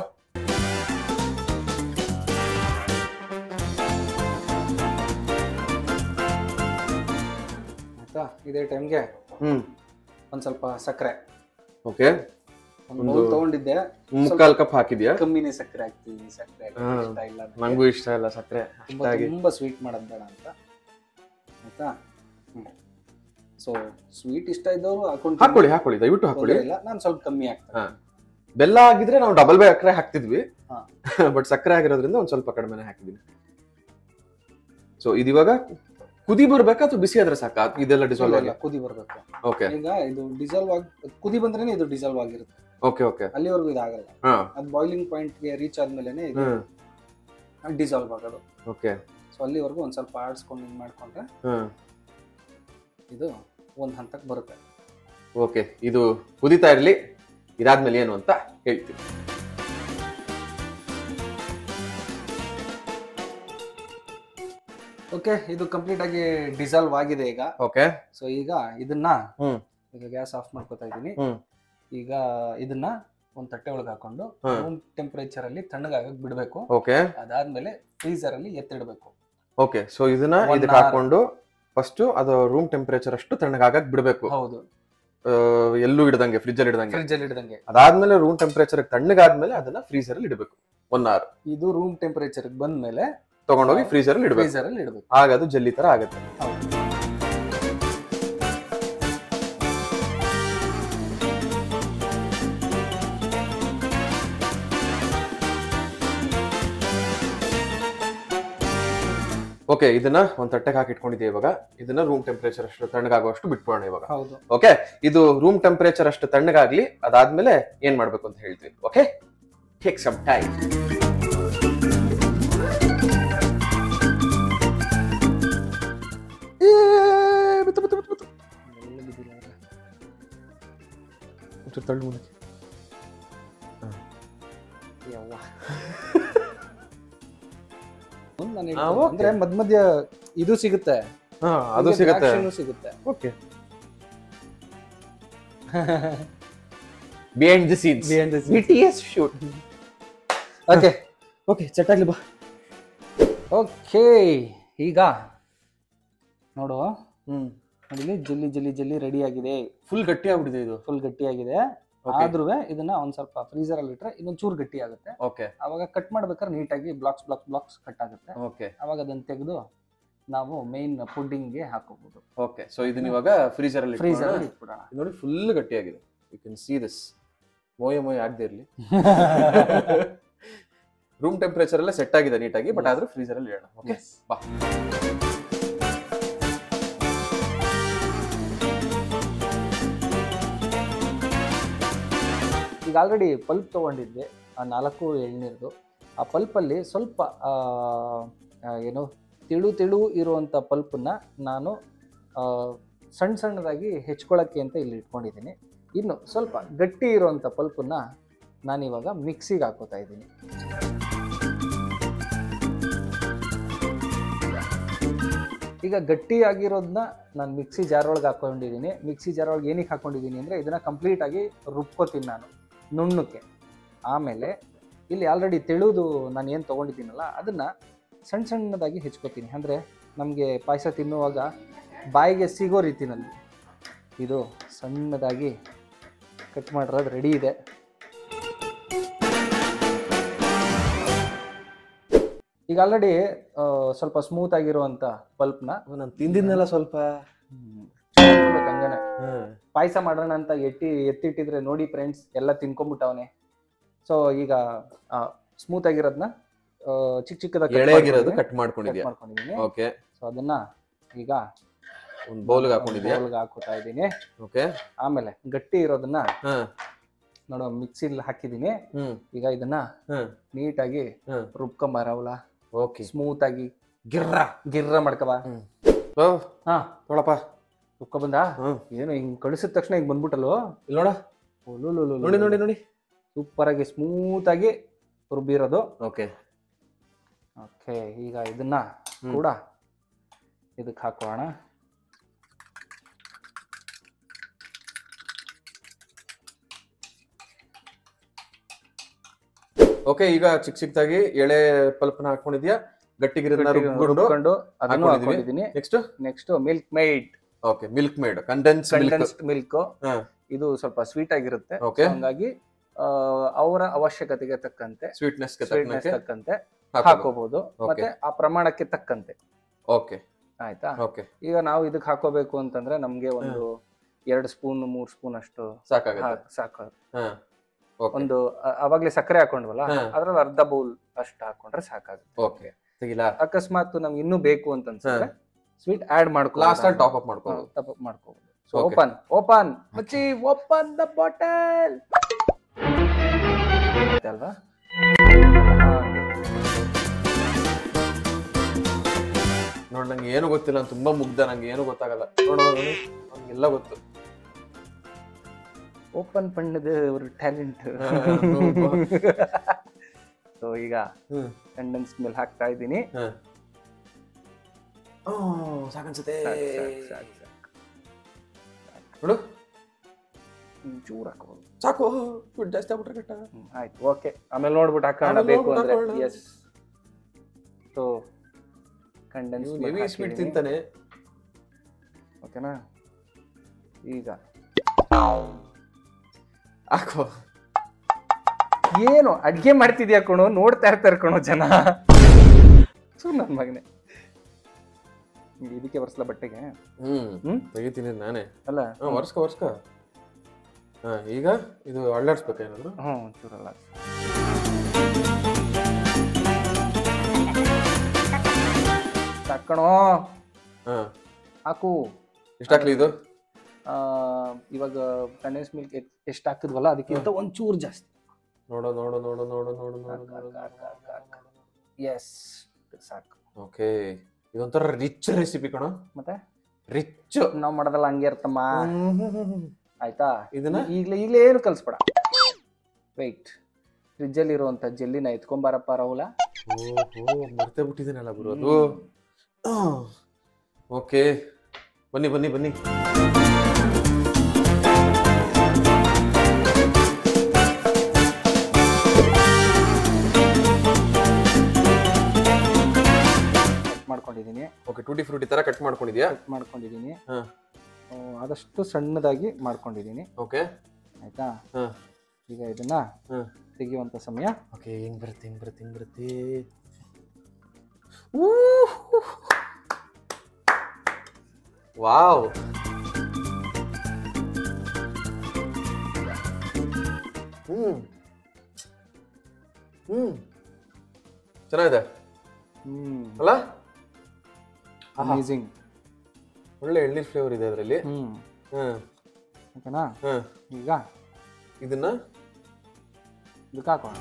ಆಯ್ತಾ ಇದೇ ಟೈಮ್ಗೆ ಹ್ಮ್ ಒಂದ್ ಸ್ವಲ್ಪ ಸಕ್ಕರೆ ಓಕೆ ಒಂದು ಒಂದು- bowl ತಗೊಂಡಿದ್ದೆ ಮುಕ್ಕಾಲ್ ಕಪ್ ಹಾಕಿದ್ಯಾ ಕಮ್ಮಿನೇ ಸಕ್ಕರೆ ಹಾಕ್ತೀವಿ ಸಕ್ಕರೆ ಹಾ. ಇಷ್ಟ ಇಲ್ಲ ನನಗೆ. ನಂಗೂ ಇಷ್ಟ ಇಲ್ಲ ಸಕ್ಕರೆ ತುಂಬಾ ಅಷ್ಟಾಗಿ ತುಂಬಾ ಸ್ವೀಟ್ ಮಾಡೋದ್ ಬೇಡ ಅಂತ ಆಯ್ತಾ ಸೊ ಸ್ವೀಟ್ ಇಷ್ಟ ಇದ್ದವರು ಹಾಕೊಂಡು ಹಾಕೊಳ್ಳಿ ಹಾಕೊಳ್ಳಿ ದಯವಿಟ್ಟು ಹಾಕೊಳ್ಳಿ ಇಲ್ಲ ನಾನು ಸ್ವಲ್ಪ ಕಮ್ಮಿ ಆಗ್ತದೆ ಹಾ. ಬೆಲ್ಲ ಆಗಿದ್ರೆ ನಾವು ಡಬಲ್ ಸಕ್ಕರೆ ಹಾಕ್ತಿದ್ವಿ ಹಾ. ಬಟ್ ಸಕ್ಕರೆ ಆಗಿರೋದ್ರಿಂದ ಒಂದ್ ಸ್ವಲ್ಪ ಕಡಿಮೆನೆ ಹಾಕಿದೀನಿ ಸೊ ಇದಿವಾಗ ಕುದಿ ಬರ್ಬೇಕಾ ಅಥವಾ ಬಿಸಿ ಆದ್ರೆ ಸಾಕಾ ಇದೆಲ್ಲ ಡಿಸಾಲ್ವ್ ಆಗಿ ಇಲ್ಲ, ಕುದಿ ಬರ್ಬೇಕು ಓಕೆ ಈಗ ಇದು ಡಿಸಾಲ್ವ್ ಆಗಿ ಕುದಿ ಬಂದ್ರೇನೆ ಇದು ಡಿಸಾಲ್ವ್ ಆಗಿರುತ್ತೆ ಓಕೆ ಓಕೆ ಅಲ್ಲಿವರೆಗೂ ಇದಾಗಲ್ಲ ಹಾ ಅದು ಬಾಯ್ಲಿಂಗ್ ಪಾಯಿಂಟ್ಗೆ ರೀಚ್ ಆದ್ಮೇಲೆ ಇದು ಹ್ಮ್ ಡಿಸಾಲ್ವ್ ಆಗೋದು ಓಕೆ ಸೊ ಅಲ್ಲಿವರೆಗೂ ಒಂದ್ ಸ್ವಲ್ಪ ಆಡಿಸ್ಕೊಂಡು ಹಿಂಗ್ ಮಾಡ್ಕೊಂಡ್ರೆ ಹ್ಮ್ ಇದು ಒಂದ್ ಹಂತಕ್ಕೆ ಬರುತ್ತೆ ಓಕೆ ಇದು ಕುದಿತಾ ಇರ್ಲಿ ಇದಾದ್ಮೇಲೆ ಏನು ಅಂತ ಹೇಳ್ತೀನಿ ಓಕೆ ಇದು ಕಂಪ್ಲೀಟ್ ಆಗಿ ಡಿಸಾಲ್ವ್ ಆಗಿದೆ ಈಗ ಓಕೆ ಸೊ ಈಗ ಇದನ್ನ ಹ್ಮ್. ಈಗ ಗ್ಯಾಸ್ ಆಫ್ ಮಾಡ್ಕೊತಾ ಇದ್ದೀನಿ ಹ್ಮ್. ಈಗ ಇದನ್ನ ಒಂದ್ ತಟ್ಟೆ ಒಳಗೆ ಹಾಕೊಂಡು ಹ್ಮ್. ರೂಮ್ ಟೆಂಪರೇಚರ್ ಅಲ್ಲಿ ತಣ್ಣಗಾಗಕ್ ಬಿಡ್ಬೇಕು ಓಕೆ ಅದಾದ್ಮೇಲೆ ಫ್ರೀಸರ್ ಅಲ್ಲಿ ಎತ್ತಿಡ್ಬೇಕು ಓಕೆ ಸೊ ಇದನ್ನ One ಇದಕ್ಕೆ hour. ಹಾಕೊಂಡು ಫಸ್ಟ್ ಅದು ರೂಮ್ ಟೆಂಪರೇಚರ್ ಅಷ್ಟು ತಣ್ಣಗಾಗಕ್ ಬಿಡಬೇಕು ಹೌದು ಎಲ್ಲೂ ಇಡದಂಗೆ ಫ್ರಿಜ್ ಅಲ್ಲಿ ಇಡದಂಗೆ ಫ್ರಿಜ್ ಅಲ್ಲಿ ಇಡ್ದಂಗೆ ಅದಾದ್ಮೇಲೆ ರೂಮ್ ಟೆಂಪರೇಚರ್ ತಣ್ಣಗಾದ್ಮೇಲೆ ಅದನ್ನ ಫ್ರೀಸರ್ ಅಲ್ಲಿ ಇಡಬೇಕು ಒನ್ ಅವರ್ ಇದು ರೂಮ್ ಟೆಂಪರೇಚರ್ ಬಂದ್ಮೇಲೆ ತಗೊಂಡೋಗಿ ಫ್ರೀಸರ್ ಅಲ್ಲಿ ಇಡಬೇಕು ಫ್ರೀಸರ್ ಅಲ್ಲಿ ಇಡ್ಬೇಕು ಆಗ ಅದು ಜಲ್ಲಿ ತರ ಆಗುತ್ತೆ ಹೌದು ಓಕೆ ಇದನ್ನ ಒಂದ್ ತಟ್ಟೆಗೆ ಹಾಕಿ ಇಟ್ಕೊಂಡಿದ್ದೀವಿ ಇವಾಗ ಇದನ್ನ ರೂಮ್ ಟೆಂಪರೇಚರ್ ಅಷ್ಟು ತಣ್ಣಗಾಗುವಷ್ಟು ಬಿಟ್ಬಿಡೋಣ ಇವಾಗ ಹೌದು ಓಕೆ ಇದು ರೂಮ್ ಟೆಂಪರೇಚರ್ ಅಷ್ಟು ತಣ್ಣಗಾಗ್ಲಿ ಅದಾದ್ಮೇಲೆ ಏನ್ ಮಾಡ್ಬೇಕು ಅಂತ ಹೇಳ್ತೀವಿ ಓಕೆ ಟೇಕ್ ಸಮ್ ಟೈಮ್ ಎಲ್ಲ ಬಿದ್ದಿಲ್ಲ ಅವ್ರೆ. ತಳ್ಳು ಮುಂದಕ್ಕೆ ಯವ್ವ. ಹ್ಮ್, ನಾನ್ ಆ, ಹೇಳ್ತೀನಿ. okay. ಅಂದ್ರೆ ಮಧ್ಯ ಮಧ್ಯ ಇದು ಸಿಗುತ್ತೆ ಹಾ ಅದು ಹೀಗೆ ಸಿಗುತ್ತೆ reaction ಸಿಗುತ್ತೆ okay behind the scenes B T S shoot okay okay ಚಟ್ಟಾಗ್ಲಿ ಬಾ ಓಕೆ ಈಗ ನೋಡು ಹ್ಮ್ ನೋಡಿ ಜಲ್ಲಿ ಜಲ್ಲಿ ಜಲ್ಲಿ ರೆಡಿ ಆಗಿದೆ ಫುಲ್ ಗಟ್ಟಿ ಆಗ್ಬಿಟ್ಟಿದೆ ಇದು ಫುಲ್ ಗಟ್ಟಿ ಆಗಿದೆ Okay. ಆದ್ರೂ ಇದನ್ನ ಒಂದ್ ಸ್ವಲ್ಪ ಫ್ರೀಸರ್ ಅಲ್ಲಿ ಇಟ್ರೆ ಇನ್ನೊಂದ್ ಚೂರು ಗಟ್ಟಿ ಆಗುತ್ತೆ ಓಕೆ ಅವಾಗ ಕಟ್ ಮಾಡ್ಬೇಕಾದ್ರೆ ನೀಟಾಗಿ ಬ್ಲಾಕ್ಸ್ ಬ್ಲಾಕ್ಸ್ ಬ್ಲಾಕ್ಸ್ ಕಟ್ ಆಗುತ್ತೆ ಓಕೆ ಅವಾಗ ಅದನ್ನ ತೆಗೆದು ನಾವು ಮೈನ್ ಗೆ ಹಾಕೋಬಹುದು ಓಕೆ ಸೊ ಇದನ್ನ ಇವಾಗ ಫ್ರೀಜರ್ ಅಲ್ಲಿ ಫ್ರೀಸರ್ ಇಟ್ಕೊಳ್ಳೋಣ. ಅಲ್ಲಿ ಇಟ್ಬಿಡೋಣ ಇದು ನೋಡಿ ಫುಲ್ ಗಟ್ಟಿಯಾಗಿದೆ ಯು ಕ್ಯಾನ್ ಸಿ ದಿಸ್ ಮೋಯ ಮೋಯ ಆಗದೆ ಇರಲಿ ರೂಮ್ ಟೆಂಪರೇಚರ್ ಎಲ್ಲ ಸೆಟ್ ಆಗಿದೆ ನೀಟಾಗಿ ಬಟ್ ಆದ್ರೂ ಫ್ರೀಸರ್ ಅಲ್ಲಿ ಇಡೋಣ ಓಕೆ ಬಾ ಈಗ ಆಲ್ರೆಡಿ ಪಲ್ಪ್ ತೊಗೊಂಡಿದ್ವಿ ಆ ನಾಲ್ಕು ಎಳ್ನೀರ್ದು ಆ ಪಲ್ಪಲ್ಲಿ ಸ್ವಲ್ಪ ಆ, ಆ, ಏನು ತಿಳು ತಿಳು ಇರುವಂಥ ಪಲ್ಪನ್ನ ನಾನು ಆ, ಸಣ್ಣ ಸಣ್ಣದಾಗಿ ಹೆಚ್ಕೊಳ್ಳೋಕ್ಕೆ ಅಂತ ಇಲ್ಲಿ ಇಟ್ಕೊಂಡಿದ್ದೀನಿ ಇನ್ನು ಸ್ವಲ್ಪ ಗಟ್ಟಿ ಇರುವಂಥ ಪಲ್ಪನ್ನ ನಾನಿವಾಗ ಮಿಕ್ಸಿಗೆ ಹಾಕೋತಾ ಇದ್ದೀನಿ ಈಗ ಗಟ್ಟಿಯಾಗಿರೋದನ್ನ ನಾನು ಮಿಕ್ಸಿ ಜಾರ್ ಒಳಗೆ ಹಾಕೊಂಡಿದ್ದೀನಿ ಮಿಕ್ಸಿ ಜಾರ್ ಒಳಗೆ ಏನಕ್ಕೆ ಹಾಕೊಂಡಿದ್ದೀನಿ ಅಂದರೆ ಇದನ್ನು ಕಂಪ್ಲೀಟಾಗಿ ರುಬ್ಕೋತೀನಿ ನಾನು ನುಣ್ಣಕ್ಕೆ ಆಮೇಲೆ ಇಲ್ಲಿ ಆಲ್ರೆಡಿ ತೆಳುದು ನಾನು ಏನು ತೊಗೊಂಡಿದ್ದೀನಲ್ಲ ಅದನ್ನು ಸಣ್ಣ ಸಣ್ಣದಾಗಿ ಹೆಚ್ಕೋತೀನಿ ಅಂದರೆ ನಮಗೆ ಪಾಯಸ ತಿನ್ನುವಾಗ ಬಾಯಿಗೆ ಸಿಗೋ ರೀತಿನಲ್ಲಿ ಇದು ಸಣ್ಣದಾಗಿ ಕಟ್ ಮಾಡಿರೋದು ರೆಡಿ ಇದೆ ಈಗ ಆಲ್ರೆಡಿ ಸ್ವಲ್ಪ ಸ್ಮೂತ್ ಆಗಿರುವಂಥ ಪಲ್ಪ್ನ ನಾನು ತಿಂದಿದ್ನಲ್ಲ ಸ್ವಲ್ಪ ಹಂಗನೆ ಪಾಯಸ ಮಾಡೋಣ ಅಂತ ಎಟ್ಟಿ ಎತ್ತಿಟ್ಟಿದ್ರೆ ನೋಡಿ ಫ್ರೆಂಡ್ಸ್ ಎಲ್ಲ ತಿನ್ಕೊಂಬಿಟ್ಟವನೆ ಸೊ ಈಗ ಸ್ಮೂತ್ ಆಗಿರೋದನ್ನ ಆ, ಚಿಕ್ಕ ಚಿಕ್ಕದಾಗಿ ಎಳೆಯಾಗಿರೋದು ಕಟ್ ಮಾಡ್ಕೊಂಡಿದ್ಯಾ ಮಾಡ್ಕೊಂಡಿದ್ದೀನಿ ಓಕೆ ಸೊ ಅದನ್ನ ಈಗ ಒಂದ್ ಬೌಲ್ಗೆ ಹಾಕೊಂಡಿದ್ಯಾ ಬೌಲ್ಗೆ ಹಾಕೋತಾ ಇದ್ದೀನಿ ಓಕೆ ಆಮೇಲೆ ಗಟ್ಟಿ ಇರೋದನ್ನ ಹಾ ನೋಡೋ ಮಿಕ್ಸಿಲಿ ಹಾಕಿದ್ದೀನಿ ಹ್ಮ್ ಈಗ ಇದನ್ನ ಹ್ಮ್ ನೀಟಾಗಿ ಹ್ಮ್ ರುಬ್ಕೊಂಬರವಲ್ಲ ಓಕೆ ಸ್ಮೂತ್ ಆಗಿ ಗಿರ್ರ ಗಿರ್ರ ಮಾಡ್ಕಬ ಓ ಹಾ ನೋಡಪ್ಪ ರುಬ್ಕೊಂಬಂದ ಹ್ಮ್ ಏನು ಹಿಂಗ್ ಕಳಿಸಿದ ತಕ್ಷಣ ಹಿಂಗ್ ಬಂದ್ಬಿಟ್ಟಲ್ವ ಇಲ್ಲಿ ನೋಡ ನೋಡಿ ನೋಡಿ ನೋಡಿ ಸೂಪರ್ ಆಗಿ ಸ್ಮೂತ್ ಆಗಿ ರುಬ್ಬಿರೋದು ಓಕೆ ಓಕೆ ಈಗ ಇದನ್ನ ಹ್ಮ್. ಕೂಡ ಇದಕ್ಕೆ ಹಾಕೋಣ ಓಕೆ ಈಗ ಚಿಕ್ಕ ಚಿಕ್ಕದಾಗಿ ಎಳೆ ಪಲ್ಪ್ನ ಹಾಕೊಂಡಿದ್ಯಾ ಗಟ್ಟಿಗಿರೋದನ್ನ ರುಬ್ಕೊಂಡು ರುಬ್ಕೊಂಡು ಅದನ್ನು ಹಾಕೊಂಡಿದೀವಿ. ಹಾಕೊಂಡಿದ್ದೀನಿ next next Milkmaid okay Milkmaid condense milk condensed milk ಹಾ. ಇದು ಸ್ವಲ್ಪ ಸ್ವೀಟ್ ಆಗಿರುತ್ತೆ Okay. So ಹಂಗಾಗಿ ಆ, ಅವರ ಅವಶ್ಯಕತೆಗೆ ತಕ್ಕಂತೆ ಸ್ವೀಟ್ನೆಸ್ ಸ್ವೀಟ್ನೆಸ್ ತಕ್ಕಂತೆ ಹಾಕೋಬಹುದು Okay. ಮತ್ತೆ ಆ ಪ್ರಮಾಣಕ್ಕೆ ತಕ್ಕಂತೆ ಓಕೆ ಆಯ್ತಾ ಓಕೆ ಈಗ ನಾವು ಇದಕ್ಕೆ ಹಾಕೋಬೇಕು ಅಂತಂದ್ರೆ ನಮ್ಗೆ ಒಂದು ಎರಡು ಸ್ಪೂನ್ ಮೂರ್ ಸ್ಪೂನ್ ಅಷ್ಟು ಸಾಕಾಗುತ್ತೆ ಹಾಕ್- ಸಾಕು ಹಾ ಓಕೆ ಒಂದು ಅ- ಅವಾಗ್ಲೇ ಸಕ್ಕರೆ ಹಾಕೊಂಡ್ವಲ್ಲ ಹಾ. ಅದ್ರಲ್ಲಿ ಅರ್ಧ ಬೌಲ್ ಅಷ್ಟು ಹಾಕೊಂಡ್ರೆ ಸಾಕಾಗುತ್ತೆ ಓಕೆ ತೆಗಿಲಾ ಅಕಸ್ಮಾತ್ ನಮ್ಗೆ ಇನ್ನೂ ಬೇಕು ಅಂತ ಅನ್ಸಿದ್ರೆ ಸ್ವೀಟ್ ಆಡ್ ಮಾಡ್ಕೊ ಲಾಸ್ಟ್ ಅಲ್ಲಿ ಟಾಪ್ ಅಪ್ ಮಾಡ್ಕೋಬಹುದು ಟಾಪ್ ಅಪ್ ಮಾಡ್ಕೋಬಹುದು ಸೊ Okay. ಓಪನ್ ಓಪನ್ ಮಚ್ಚಿ ಓಪನ್ ದ ಬಾಟಲ್ ಅಲ್ವಾ ನೋಡ್ ನಂಗೆ ಏನು ಗೊತ್ತಿಲ್ಲ ನಾನ್ ತುಂಬಾ ಮುಗ್ಧ ನಂಗೆ ಏನು ಗೊತ್ತಾಗಲ್ಲ ನೋಡ ನೋಡಿ ನಮ್ಗೆಲ್ಲ ಗೊತ್ತು ಓಪನ್ ಪಣ್ಣದ ஒரு ಟ್ಯಾಲೆಂಟ್ ಸೊ ಈಗ ಹ್ಮ್ ಕಂಡೆನ್ಸ್ ಮೇಲೆ ಹಾಕ್ತಾ ಇದ್ದೀನಿ ಹಾ ಓ ಸಾಕನ್ಸುತ್ತೆ ಸಾಕ್, ಸಾಕ್, ಸಾಕ್, ಸಾಕ್. ನೋಡು ಒಂಚೂರು ಹಾಕೋಬಹುದು ಸಾಕು ಬಿಟ್ಟು ಜಾಸ್ತಿ ಆಗ್ಬಿಟ್ರೆ ಕಟ್ಟ ಹ್ಮ್, ಆಯ್ತು ಓಕೆ ಆಮೇಲೆ ನೋಡ್ಬಿಟ್ಟು ಹಾಕೋಣ ಆಮೇಲೆ ಬೇಕು ನೋಡ್ಬಿಟ್ಟು ಅಂದ್ರೆ ಹಾಕೋಣ. Yes so condense heavy sweet ತಿಂತಾನೆ ಓಕೆನಾ ಈಗ ಹಾಕೋ ಏನು ಅಡ್ಗೆ ಮಾಡ್ತಿದ್ಯಾ ಕಣೋ ನೋಡ್ತಾ ಇರ್ತಾರೆ ಕಣೋ ಜನ ಸು ನನ್ನ ಮಗನೇ ಹಿಂಗ್ ಇದಕ್ಕೆ ಬರ್ಸ್ಲಾ ಬಟ್ಟೆಗೆ ಹ್ಮ್ ಹ್ಮ್ ತೆಗಿತೀನಿ ನಾನೇ ಅಲ್ಲ ಹಾ ವರ್ಸ್ಕೊ ವರ್ಸ್ಕೊ ಹಾ ಈಗ ಇದು ಅಳ್ಳಾಡ್ಸ್ಬೇಕೇನಾದ್ರು ಹ್ಞೂ ಒಂಚೂರಲ್ಲ ಸಾಕಣೋ ಹಾ ಹಾಕು ಎಷ್ಟಾಗ್ಲಿ ಇದು ಆ, ಇವಾಗ ಕಂಡೆನ್ಸ್ ಮಿಲ್ಕ್ ಎಷ್ಟು ಹಾಕಿದ್ವಲ್ಲ ಅದಕ್ಕಿಂತ ಒಂಚೂರು ಜಾಸ್ತಿ ನೋಡು ನೋಡು ನೋಡು ನೋಡು ನೋಡು ನೋಡು ನೋಡು ಎಸ್ ಸಾಕು ಓಕೆ ಇದೊಂಥರ ರಿಚ್ ರೆಸಿಪಿ ಕಣ ಮತ್ತೆ ರಿಚ್ ನಾವು ಮಾಡೋದಲ್ಲ ಹಂಗೆ ಇರ್ತಮ್ಮ ಆಯ್ತಾ ಇದನ್ನ? ಈಗಲೇ ಈಗಲೇ ಏನು ಕಲಿಸ್ಬೇಡ ವೆಯ್ಟ್ ಫ್ರಿಜ್ಜಲ್ಲಿ ಇರುವಂಥ ಜೆಲ್ಲಿನ ಎತ್ಕೊಂಬಾರಪ್ಪ ರಾಹುಲ ಓಹೋ ಮರ್ತೇ ಬಿಟ್ಟಿದ್ದೀನಲ್ಲ ಗುರು ಅದು ಓಕೆ ಬನ್ನಿ ಬನ್ನಿ ಬನ್ನಿ ಕಟ್ ಮಾಡ್ಕೊಂಡಿದ್ದೀನಿ ಓಕೆ ಟೂಟಿ ಫ್ರೂಟಿ ತರ ಕಟ್ ಮಾಡ್ಕೊಂಡಿದ್ಯಾ ಕಟ್ ಮಾಡ್ಕೊಂಡಿದ್ದೀನಿ ಹಾ. ಆ, ಆದಷ್ಟು ಸಣ್ಣದಾಗಿ ಮಾಡ್ಕೊಂಡಿದ್ದೀನಿ ಓಕೆ ಆಯ್ತಾ ಹಾ. ಈಗ ಇದನ್ನ ಹಾ. ತೆಗೆಯುವಂಥ ಸಮಯ ಓಕೆ ಹೆಂಗ್ ಬರುತ್ತೆ ಹೆಂಗ್ ಬರುತ್ತೆ ಹೆಂಗ್ ಬರುತ್ತೆ ವಾವ್ ಹ್ಮ್ ಹ್ಮ್ ಚೆನ್ನಾಗಿದೆ ಹ್ಮ್ ಅಲ್ಲ ಅಮೇಝಿಂಗ್ ಒಳ್ಳೆ ಎಳ್ನೀರ್ ಫ್ಲೇವರ್ ಇದೆ ಅದರಲ್ಲಿ ಹ್ಮ್ ಹ್ಮ್ ಓಕೆನಾ ಹ್ಮ್ ಈಗ ಇದನ್ನ ಇದಕ್ಕೆ ಹಾಕೋಣ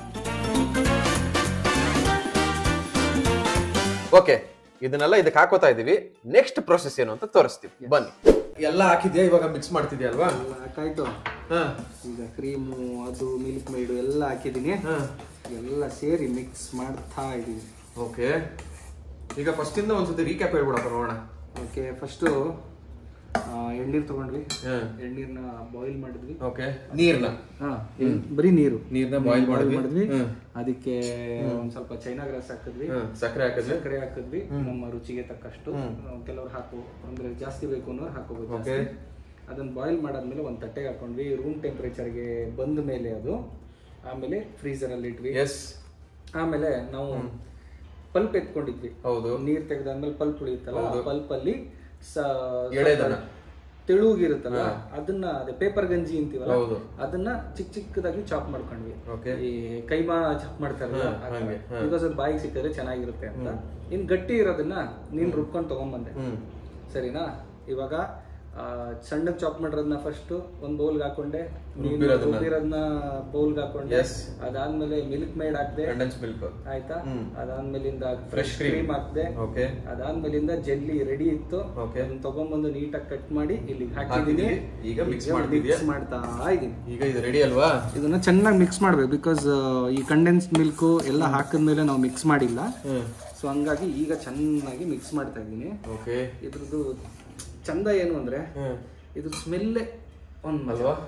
ಓಕೆ ಇದನ್ನೆಲ್ಲ ಇದಕ್ಕೆ ಹಾಕೋತಾ ಇದೀವಿ ನೆಕ್ಸ್ಟ್ ಪ್ರೊಸೆಸ್ ಏನು ಅಂತ ತೋರಿಸ್ತೀವಿ ಬನ್ನಿ ಎಲ್ಲ ಹಾಕಿದ್ಯಾ ಇವಾಗ ಮಿಕ್ಸ್ ಮಾಡ್ತಿದ್ಯಾ ಅಲ್ವಾ ಎಲ್ಲ ಹಾಕಾಯ್ತು ಹಾ ಈಗ ಕ್ರೀಮು ಅದು ಮಿಲ್ಕ್ ಮೇಡು ಎಲ್ಲ ಹಾಕಿದ್ದೀನಿ ಹಾ ಎಲ್ಲ ಸೇರಿ ಮಿಕ್ಸ್ ಮಾಡ್ತಾ ಇದ್ದೀನಿ ಓಕೆ ಈಗ ಫಸ್ಟ್ ಇಂದ ಒಂದ್ಸತಿ ರೀಕ್ಯಾಪ್ ಹೇಳ್ಬಿಡಪ್ಪ ನೋಡೋಣ ಓಕೆ ಫಸ್ಟು ಎಳ್ನೀರು ತಗೊಂಡ್ವಿ ಹಾ ಎಳ್ನೀರ್ನ ಬಾಯ್ಲ್ ಮಾಡಿದ್ವಿ ಓಕೆ ನೀರ್ನ ಹಾ ಬರೀ ನೀರು ನೀರ್ನ ಬಾಯ್ಲ್ ಬಾಯ್ಲ್ ಮಾಡಿದ್ವಿ ಮಾಡಿದ್ವಿ ಹ್ಮ್. ಅದಕ್ಕೆ ಒಂದ್ ಸ್ವಲ್ಪ ಚೈನಾ ಗ್ರಾಸ್ ಹಾಕಿದ್ವಿ ಹ್ಮ್ ಸಕ್ಕರೆ ಹಾಕಿದ್ವಿ ಸಕ್ಕರೆ ಹಾಕಿದ್ವಿ ನಮ್ಮ ರುಚಿಗೆ ತಕ್ಕಷ್ಟು ಕೆಲವ್ರು ಹಾಕು ಅಂದ್ರೆ ಜಾಸ್ತಿ ಬೇಕು ಅನ್ನೋರು ಹಾಕೋಬೇಕು Okay. ಜಾಸ್ತಿ. ಅದನ್ನ ಬಾಯ್ಲ್ ಮಾಡಾದ್ಮೇಲೆ ಒಂದ್ ತಟ್ಟೆಗೆ ಹಾಕೊಂಡ್ವಿ ರೂಮ್ ಟೆಂಪರೇಚರ್ಗೆ ಬಂದ ಮೇಲೆ ಅದು ಆಮೇಲೆ ಫ್ರೀಸರ್ ಅಲ್ಲಿ ಇಟ್ವಿ ಎಸ್ ಆಮೇಲೆ ನಾವು ಪಲ್ಪ್ ಎತ್ಕೊಂಡಿದ್ವಿ ಹೌದು ನೀರ್ ತೆಗೆದಾದ್ಮೇಲೆ ಪಲ್ಪ್ ಉಳಿಯುತ್ತಲ್ಲ ಪಲ್ಪ್ ಅಲ್ಲಿ ಸ- ಎಳೆದನ್ನ. ತೆಳುಗಿರುತ್ತಲ್ಲ ಅದನ್ನ ಅದೇ ಪೇಪರ್ ಗಂಜಿ ಅಂತೀವಲ್ಲ ಹೌದು. ಅದನ್ನ ಚಿಕ್ಕ ಚಿಕ್ಕದಾಗಿ ಚಾಪ್ ಮಾಡ್ಕೊಂಡ್ವಿ Okay. ಈ ಕೈಮಾ ಚಾಪ್ ಮಾಡ್ತಾರಲ್ಲ ಹಾ, ಹಂಗೆ, ಹಾ. ಬಿಕಾಸ್ ಅದು ಬಾಯಿಗೆ ಸಿಕ್ಕಿದ್ರೆ ಚೆನ್ನಾಗಿರುತ್ತೆ ಅಂತ ಇನ್ ಗಟ್ಟಿ ಇರೋದನ್ನ ನೀನ್ ರುಬ್ಕೊಂಡ್ ತಗೊಂಬಂದೆ ಹ್ಮ್ ಸರಿನಾ ಇವಾಗ ಆ, ಸಣ್ಣಗ್ ಚಾಪ್ ಮಾಡಿರೋದನ್ನ ಫಸ್ಟ್ ಒಂದ್ ಬೌಲ್ಗೆ ಹಾಕೊಂಡೆ ನೀನು ರುಬ್ಬಿರೋದನ್ನ. ರುಬ್ಬಿರೋದನ್ನ ಬೌಲ್ಗೆ ಹಾಕೊಂಡೆ Yes. ಅದಾದ್ಮೇಲೆ ಮಿಲ್ಕ್ ಮೇಡ್ ಹಾಕ್ದೆ ಕಂಡೆನ್ಸ್ ಮಿಲ್ಕ್ ಆಯ್ತಾ ಹ್ಮ್. ಅದಾದ್ಮೇಲಿಂದ Fresh ಫ್ರೆಶ್ cream. ಕ್ರೀಮ್ ಹಾಕ್ದೆ ಓಕೆ ಅದಾದ್ಮೇಲಿಂದ ಜೆಲ್ಲಿ ರೆಡಿ ಇತ್ತು Okay. ಅದನ್ನ ತಗೊಂಬಂದು ನೀಟಾಗಿ ಕಟ್ ಮಾಡಿ ಇಲ್ಲಿಗೆ ಹಾಕಿದೀನಿ ಹಾಕಿದೀನಿ. ಈಗ mix ಮಾಡ್ತಿದ್ಯಾ? ಮಿಕ್ಸ್ ಮಾಡ್ತಾ ಇದೀನಿ ಈಗ ಇದು ರೆಡಿ ಅಲ್ವಾ ಇದನ್ನ ಚೆನ್ನಾಗಿ ಮಿಕ್ಸ್ ಮಾಡ್ಬೇಕು ಬಿಕಾಸ್ ಈ ಕಂಡೆನ್ಸ್ಡ್ ಮಿಲ್ಕ್ ಎಲ್ಲ ಹಾಕಿದ್ಮೇಲೆ ನಾವು ಮಿಕ್ಸ್ ಮಾಡಿಲ್ಲ ಹ್ಮ್ ಸೊ ಹಂಗಾಗಿ ಈಗ ಚೆನ್ನಾಗಿ ಮಿಕ್ಸ್ ಮಾಡ್ತಾ ಇದ್ದೀನಿ ಓಕೆ ಇದ್ರದ್ದು ಚಂದ ಏನು ಅಂದ್ರೆ ಹ್ಮ್ ಇದ್ರ ಸ್ಮೆಲ್ಲೇ ಒಂದ್ ಮಜಾ ಅಲ್ವಾ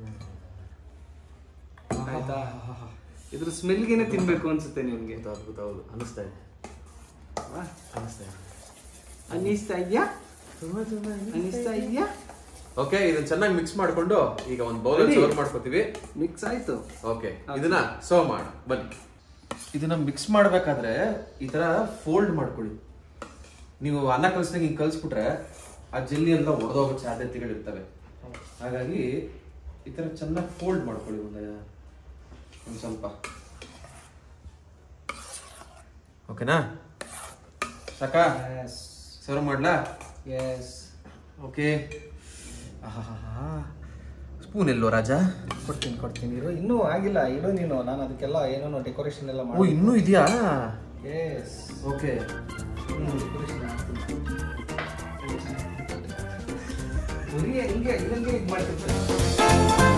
ಆಯ್ತಾ ಇದ್ರ ಸ್ಮೆಲ್ಗೆನೆ ತಿನ್ಬೇಕು ಅನ್ಸುತ್ತೆ ನಿಮ್ಗೆ ಅದ್ಭುತ ಅದ್ಭುತ ಹೌದು ಅನಿಸ್ತಾ ಇದೆ ಅಲ್ವಾ? ಅನಿಸ್ತಾ ಇದೆ ಅನ್ನಿಸ್ತಾ ಇದ್ಯಾ ಅನ್ನಿಸ್ತಾ ಇದ್ಯಾ ಓಕೆ ಇದನ್ನ ಚೆನ್ನಾಗಿ ಮಿಕ್ಸ್ ಮಾಡ್ಕೊಂಡು ಈಗ ಒಂದು ಬೌಲ್ Ready? ಸರ್ವ್ ಮಾಡ್ಕೋತೀವಿ ಮಿಕ್ಸ್ ಆಯ್ತು ಓಕೆ ಇದನ್ನ ಸರ್ವ್ ಮಾಡ ಬನ್ನಿ ಇದನ್ನ ಮಿಕ್ಸ್ ಮಾಡ್ಬೇಕಾದ್ರೆ ಈ ತರ ಫೋಲ್ಡ್ ಮಾಡ್ಕೊಳ್ಳಿ ನೀವು ಅನ್ನ ಕಲ್ಸಿದಾಗ ಹಿಂಗೆ ಕಲ್ಸ್ಬಿಟ್ರೆ ಆ ಜೆಲ್ಲಿ ಎಲ್ಲ ಒಡೆದೋಗೋ ಸಾಧ್ಯತೆಗಳಿರ್ತವೆ ಹಾಗಾಗಿ ಈ ತರ ಚೆನ್ನಾಗಿ ಫೋಲ್ಡ್ ಮಾಡ್ಕೊಳ್ಳಿ ಒಂದು ಒಂದು ಸ್ವಲ್ಪ ಓಕೆನಾ ಸಾಕಾ ಸರ್ವ್ ಮಾಡ್ಲಾ ಎಸ್ ಓಕೆ ಸ್ಪೂನ್ ಎಲ್ಲೋ ರಾಜ ಕೊಡ್ತೀನಿ ಕೊಡ್ತೀನಿ ಇರು ಇನ್ನೂ ಆಗಿಲ್ಲ ಇಡು ನೀನು ನಾನು ಅದಕ್ಕೆಲ್ಲ ಏನೇನೋ ಡೆಕೋರೇಷನ್ ಎಲ್ಲ ಓ ಮಾಡಿ ಇನ್ನೂ ಇದೆಯಾ ಎಸ್ ಓಕೆ ಬರೀ ಹಿಂಗೆ ಇದಂಗೆ ಇದು ಮಾಡ್ತಿರ್ತಾರೆ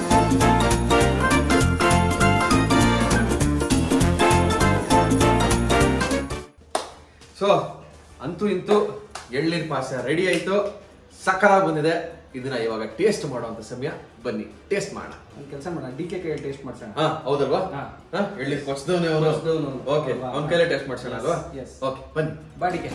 ಸೊ ಅಂತೂ ಇಂತೂ ಎಳ್ನೀರ್ ಪಾಸ ರೆಡಿ ಆಯ್ತು ಸಕಲ ಬಂದಿದೆ ಇದನ್ನ ಇವಾಗ ಟೇಸ್ಟ್ ಮಾಡುವಂತ ಸಮಯ ಬನ್ನಿ ಟೇಸ್ಟ್ ಮಾಡೋಣ ಒಂದು ಕೆಲಸ ಮಾಡೋಣ ಡಿ ಕೆ ಕೈ ಟೇಸ್ಟ್ ಮಾಡ್ಸೋಣ ಹಾ ಹೌದಲ್ವಾ ಹಾ. ಹಾ ಎಳ್ನೀರ್ ಕೊಚ್ದವನೇ ಅವರು ಕೊಚ್ದವ್ನು ಅವ್ನು. ಓಕೆ ಅಲ್ವಾ? ಅವ್ನ ಕೈಲೇ ಟೇಸ್ಟ್ ಮಾಡ್ಸೋಣ Yes, ಅಲ್ವಾ yes. ಓಕೆ ಬನ್ನಿ ಬಾಡಿಗೆ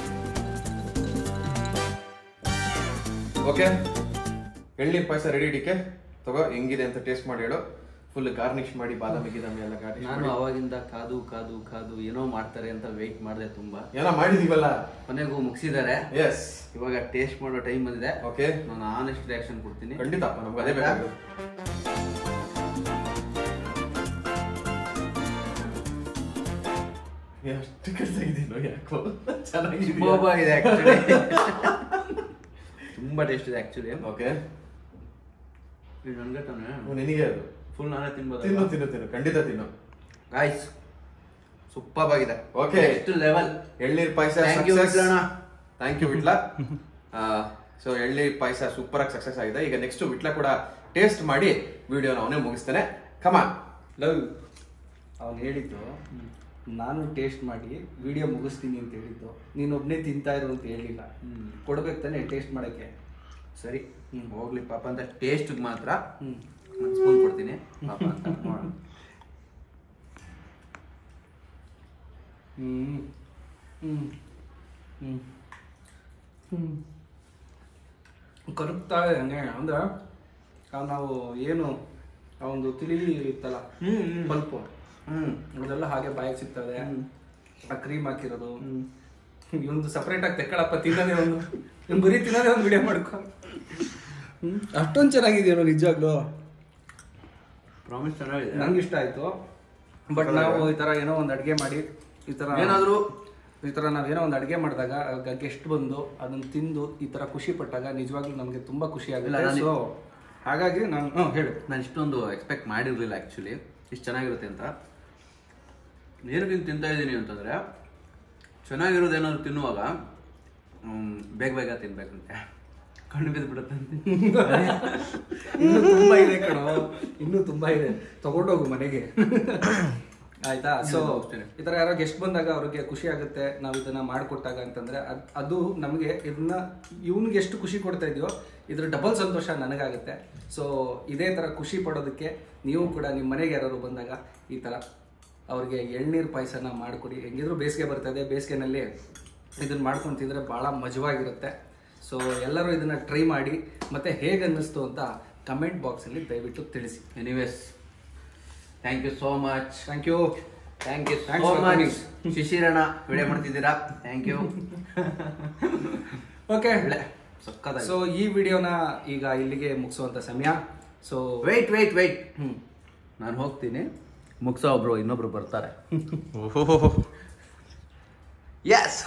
ಓಕೆ ಎಳ್ನೀರ್ ಪಾಯಸ ರೆಡಿ ಡಿಕೆ ತಗೋ ಹೆಂಗಿದೆ ಅಂತ ಟೇಸ್ಟ್ ಮಾಡಿ ಹೇಳು ಫುಲ್ ಗಾರ್ನಿಶ್ ಮಾಡಿ ಬಾದಾಮಿ ಗಿದಾಮಿ ಎಲ್ಲ ಗಾರ್ನಿಶ್ ನಾನು ಮಾಡಿ ಅವಾಗಿಂದ ಕಾದು ಕಾದು ಕಾದು ಏನೋ ಮಾಡ್ತಾರೆ ಅಂತ ವೆಯ್ಟ್ ಮಾಡಿದೆ ತುಂಬಾ ಏನೋ ಮಾಡಿದೀವಲ್ಲ ಕೊನೆಗೂ ಮುಗಿಸಿದ್ದಾರೆ ಎಸ್ ಇವಾಗ ಟೇಸ್ಟ್ ಮಾಡೋ ಟೈಮ್ ಬಂದಿದೆ ಓಕೆ ನಾನು ಆನೆಸ್ಟ್ ರಿಯಾಕ್ಷನ್ ಕೊಡ್ತೀನಿ ಖಂಡಿತಪ್ಪ ನಮ್ಗೆ ಅದೇ ಬೇಕಾಗಿರೋದು ಎಷ್ಟು ಕಡ್ದಾಗಿದ್ದೀನೋ ಯಾಕೋ ಚೆನ್ನಾಗಿದೆ ತುಂಬಾ ಇದೆ ಆಕ್ಚುಲಿ ತುಂಬಾ ಟೇಸ್ಟ್ ಇದೆ ಆಕ್ಚುಲಿ ಓಕೆ ನನ್ಗೆ ತಾನೆ ನಿನಗೆ ಅದು ಫುಲ್ ನಾನೇ ತಿನ್ಬೋದು ತಿನ್ನು ತಿನ್ನು ತಿನ್ನು ಖಂಡಿತ ತಿನ್ನು ಗಾಯ್ಸ್ ಸೂಪರ್ ಆಗಿದೆ Okay. ಎಷ್ಟು ಲೆವೆಲ್ ಎಳ್ನೀರ್ ಪಾಯಸ Thank you, ವಿಟ್ಲಣ್ಣ. ಥ್ಯಾಂಕ್ ಯು ವಿಟ್ಲ ಸೊ ಎಳ್ನೀರ್ ಪಾಯಸ ಸೂಪರ್ ಆಗಿ ಸಕ್ಸಸ್ ಆಗಿದೆ ಈಗ ನೆಕ್ಸ್ಟ್ ವಿಟ್ಲ ಕೂಡ ಟೇಸ್ಟ್ ಮಾಡಿ ವಿಡಿಯೋನ ಅವನೇ ಮುಗಿಸ್ತಾನೆ ಕಮಾನ್ ಲವ್ ಅವ್ನು ಹೇಳಿದ್ದು ನಾನು ಟೇಸ್ಟ್ ಮಾಡಿ ವಿಡಿಯೋ ಮುಗಿಸ್ತೀನಿ ಅಂತ ಹೇಳಿದ್ದು ನೀನೊಬ್ನೇ ತಿಂತಾ ಇರು ಅಂತ ಹೇಳಿಲ್ಲ ಕೊಡ್ಬೇಕು ತಾನೇ ಟೇಸ್ಟ್ ಮಾಡಕ್ಕೆ ಸರಿ ಹೋಗ್ಲಿ ಪಾಪ ಅಂತ ಟೇಸ್ಟ್ ಮಾತ್ರ ಹ್ಮ್ ನಾನು ಸ್ಪೂನ್ ಕೊಡ್ತೀನಿ ಪಾಪ ಅಂತ ನೋಡೋಣ. ಹ್ಮ್ ಹ್ಮ್ ಹ್ಮ್ ಹ್ಮ್ ಕರುಗ್ತಾ ಇದೆ ಹಂಗೆ ಅಂದ್ರೆ ಆ ನಾವು ಏನು ಆ ಒಂದು ತಿಳಿ ಇತ್ತಲ್ಲ ಬಲ್ಪು ಹ್ಮ್ ಅದೆಲ್ಲ ಹಾಗೆ ಬಾಯಿಗೆ ಸಿಗ್ತದೆ ಆ ಕ್ರೀಮ್ ಹಾಕಿರೋದು ಇವೊಂದು ಸಪ್ರೇಟ್ ಆಗಿ ತೆಕ್ಕಳಪ್ಪ ತಿನ್ನೋದೇ ಒಂದು ಇವ್ನು ಬರೀ ತಿನ್ನೋದೇ ಒಂದು ವಿಡಿಯೋ ಮಾಡ್ಕೊ ಹ್ಮ್ ಅಷ್ಟೊಂದು ಚೆನ್ನಾಗಿದೆಯೋ ನಿಜವಾಗ್ಲೂ ಪ್ರಾಮಿಸ್ ಚೆನ್ನಾಗಿದೆ ನಂಗೆ ಇಷ್ಟ ಆಯ್ತು ಬಟ್ ನಾವು ಈ ತರ ಏನೋ ಒಂದು ಅಡ್ಗೆ ಮಾಡಿ ಈ ತರ ಏನಾದ್ರೂ ಈ ತರ ನಾವೇನೋ ಒಂದು ಅಡಿಗೆ ಮಾಡಿದಾಗ ಗೆಸ್ಟ್ ಬಂದು ಅದನ್ನ ತಿಂದು ಈ ತರ ಖುಷಿ ಪಟ್ಟಾಗ ನಿಜವಾಗ್ಲೂ ನಮಗೆ ತುಂಬಾ ಖುಷಿ ಇಲ್ಲ, ಆಗುತ್ತೆ ನಾನು- ಸೊ ಹಾಗಾಗಿ ನಾನು ಹ್ಮ್, ಹೇಳು ನಾನು ಇಷ್ಟೊಂದು ಎಕ್ಸ್ಪೆಕ್ಟ್ ಮಾಡಿರಲಿಲ್ಲ ಆ್ಯಕ್ಚುಲಿ ಇಷ್ಟು ಚೆನ್ನಾಗಿರುತ್ತೆ ಅಂತ ಏನಕ್ಕೆ ಹಿಂಗೆ ತಿಂತಾ ಇದ್ದೀನಿ ಅಂತಂದರೆ ಚೆನ್ನಾಗಿರೋದೇನಾದ್ರು ತಿನ್ನುವಾಗ ಮ್, ಬೇಗ ಬೇಗ ತಿನ್ಬೇಕಂತೆ ಕಣ್ಣು ಬಿದ್ದು ಬಿಡುತ್ತೆ ಇನ್ನೂ ತುಂಬಾ ಇದೆ ಕಣೋ ಇನ್ನೂ ತುಂಬಾ ಇದೆ ತಗೊಂಡೋಗು ಮನೆಗೆ ಆಯ್ತಾ ಸೊ ಅಷ್ಟೇನೆ. ಈ ತರ ಯಾರೋ ಗೆಸ್ಟ್ ಬಂದಾಗ ಅವ್ರಿಗೆ ಖುಷಿ ಆಗುತ್ತೆ ನಾವು ಇದನ್ನ ಮಾಡ್ಕೊಟ್ಟಾಗ ಅಂತಂದ್ರೆ ಅದ್- ಅದು ನಮಗೆ ಇದನ್ನ ಇವ್ನಿಗೆ ಎಷ್ಟು ಖುಷಿ ಕೊಡ್ತಾ ಇದೆಯೋ ಇದ್ರ ಡಬಲ್ ಸಂತೋಷ ನನಗಾಗುತ್ತೆ ಸೊ ಇದೇ ತರ ಖುಷಿ ಪಡೋದಕ್ಕೆ ನೀವು ಕೂಡ ನಿಮ್ಮ ಮನೆಗೆ ಯಾರು ಬಂದಾಗ ಈ ತರ ಅವ್ರಿಗೆ ಎಳ್ನೀರು ಪಾಯಸನ ಮಾಡಿಕೊಡಿ ಹೆಂಗಿದ್ರು ಬೇಸಿಗೆ ಬರ್ತದೆ ಬೇಸಿಗೆನಲ್ಲಿ ಇದನ್ನ ಮಾಡ್ಕೊಂಡು ತಿಂದ್ರೆ ಭಾಳ ಮಜವಾಗಿರುತ್ತೆ ಸೊ ಎಲ್ಲರೂ ಇದನ್ನ ಟ್ರೈ ಮಾಡಿ ಮತ್ತೆ ಹೇಗೆ ಅನ್ನಿಸ್ತು ಅಂತ ಕಮೆಂಟ್ ಬಾಕ್ಸಲ್ಲಿ ದಯವಿಟ್ಟು ತಿಳಿಸಿ anyways thank you so much thank you thank you Thanks so for much coming. ಶಿಶಿರಣ ವಿಡಿಯೋ ಮಾಡ್ತಿದ್ದೀರಾ ಥ್ಯಾಂಕ್ ಯು ಓಕೆ ಸಕ್ಕತ್ತಾಗಿ ಸೊ ಈ ವಿಡಿಯೋನ ಈಗ ಇಲ್ಲಿಗೆ ಮುಗಿಸುವಂತ ಸಮಯ so wait wait wait hmm ನಾನು ಹೋಗ್ತೀನಿ ಮುಗ್ಸೋ ಒಬ್ರು ಇನ್ನೊಬ್ರು ಬರ್ತಾರೆ ಎಸ್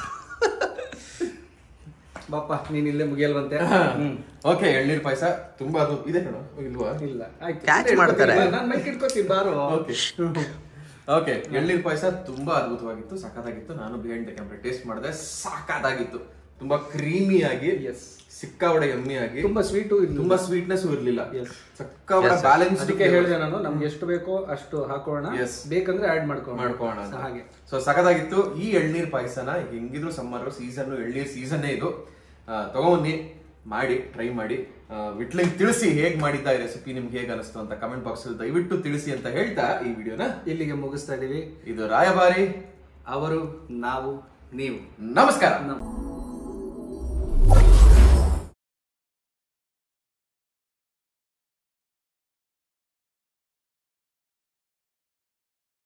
ಬಾಪ ನೀನ್ ಇಲ್ಲೇ ಮುಗಿಯಲ್ವಂತೆ ಹ್ಮ್ ಓಕೆ ಎಳ್ನೀರ್ ಪಾಯಸ ತುಂಬಾ ಅದು ಇದೆ ಕಣ ಇಲ್ವಾ ಇಲ್ಲ ಆಯ್ತು Catch ಮಾಡ್ತಾರೆ. ನಾನು ಮೈಕ್ ಇಟ್ಕೋತೀನಿ ಬಾರು ಓಕೆ ಓಕೆ ಎಳ್ನೀರ್ ಪಾಯಸ ತುಂಬಾ ಅದ್ಭುತವಾಗಿತ್ತು ಸಖತ್ತಾಗಿತ್ತು ನಾನು ಬಿಹೈಂಡ್ ದ ಕ್ಯಾಮ್ರಾ ಟೇಸ್ಟ್ ಮಾಡಿದೆ ಸಾಕಾಗಿತ್ತು ತುಂಬಾ ಕ್ರೀಮಿ ಆಗಿ Yes. ಸಿಕ್ಕಾವಡೆ ಎಮ್ಮಿ ಆಗಿ ತುಂಬಾ ಸ್ವೀಟು ಇಲ್ಲ ತುಂಬಾ ಸ್ವೀಟ್ನೆಸ್ ಇರ್ಲಿಲ್ಲ Yes. ಸಕ್ಕಾವಡೆ ಬ್ಯಾಲೆನ್ಸ್ ಅದಕ್ಕೆ ಹೇಳಿದೆ ನಾನು ನಮ್ಗೆ ಎಷ್ಟು ಬೇಕೋ ಅಷ್ಟು ಹಾಕೋಣ Yes. ಬೇಕಂದ್ರೆ ಆಡ್ ಮಾಡ್ಕೋಣ ಮಾಡ್ಕೋಣ So ಹಾಗೆ ಸೊ ಸಖತ್ತಾಗಿತ್ತು ಈ ಎಳ್ನೀರ್ ಪಾಯಸನ ಹೆಂಗಿದ್ರು ಸಮ್ಮರ್ ಸೀಸನ್ ಎಳ್ನೀರ್ ಸೀಸನ್ನೇ ಇದು ಆ, ತಗೊಂಬನ್ನಿ ಮಾಡಿ ಟ್ರೈ ಮಾಡಿ ವಿಟ್ಲಿಂಗ್ ತಿಳಿಸಿ ಹೇಗ್ ಮಾಡಿದ್ದ ಈ ರೆಸಿಪಿ ನಿಮ್ಗೆ ಹೇಗ್ ಅನಿಸ್ತು ಅಂತ ಕಮೆಂಟ್ ಬಾಕ್ಸ್ ಅಲ್ಲಿ ದಯವಿಟ್ಟು ತಿಳಿಸಿ ಅಂತ ಹೇಳ್ತಾ ಈ ವಿಡಿಯೋನ ಇಲ್ಲಿಗೆ ಮುಗಿಸ್ತಾ ಇದೀವಿ ಇದು ರಾಯಭಾರಿ ಅವರು ನಾವು ನೀವು ನಮಸ್ಕಾರ ನಮ್-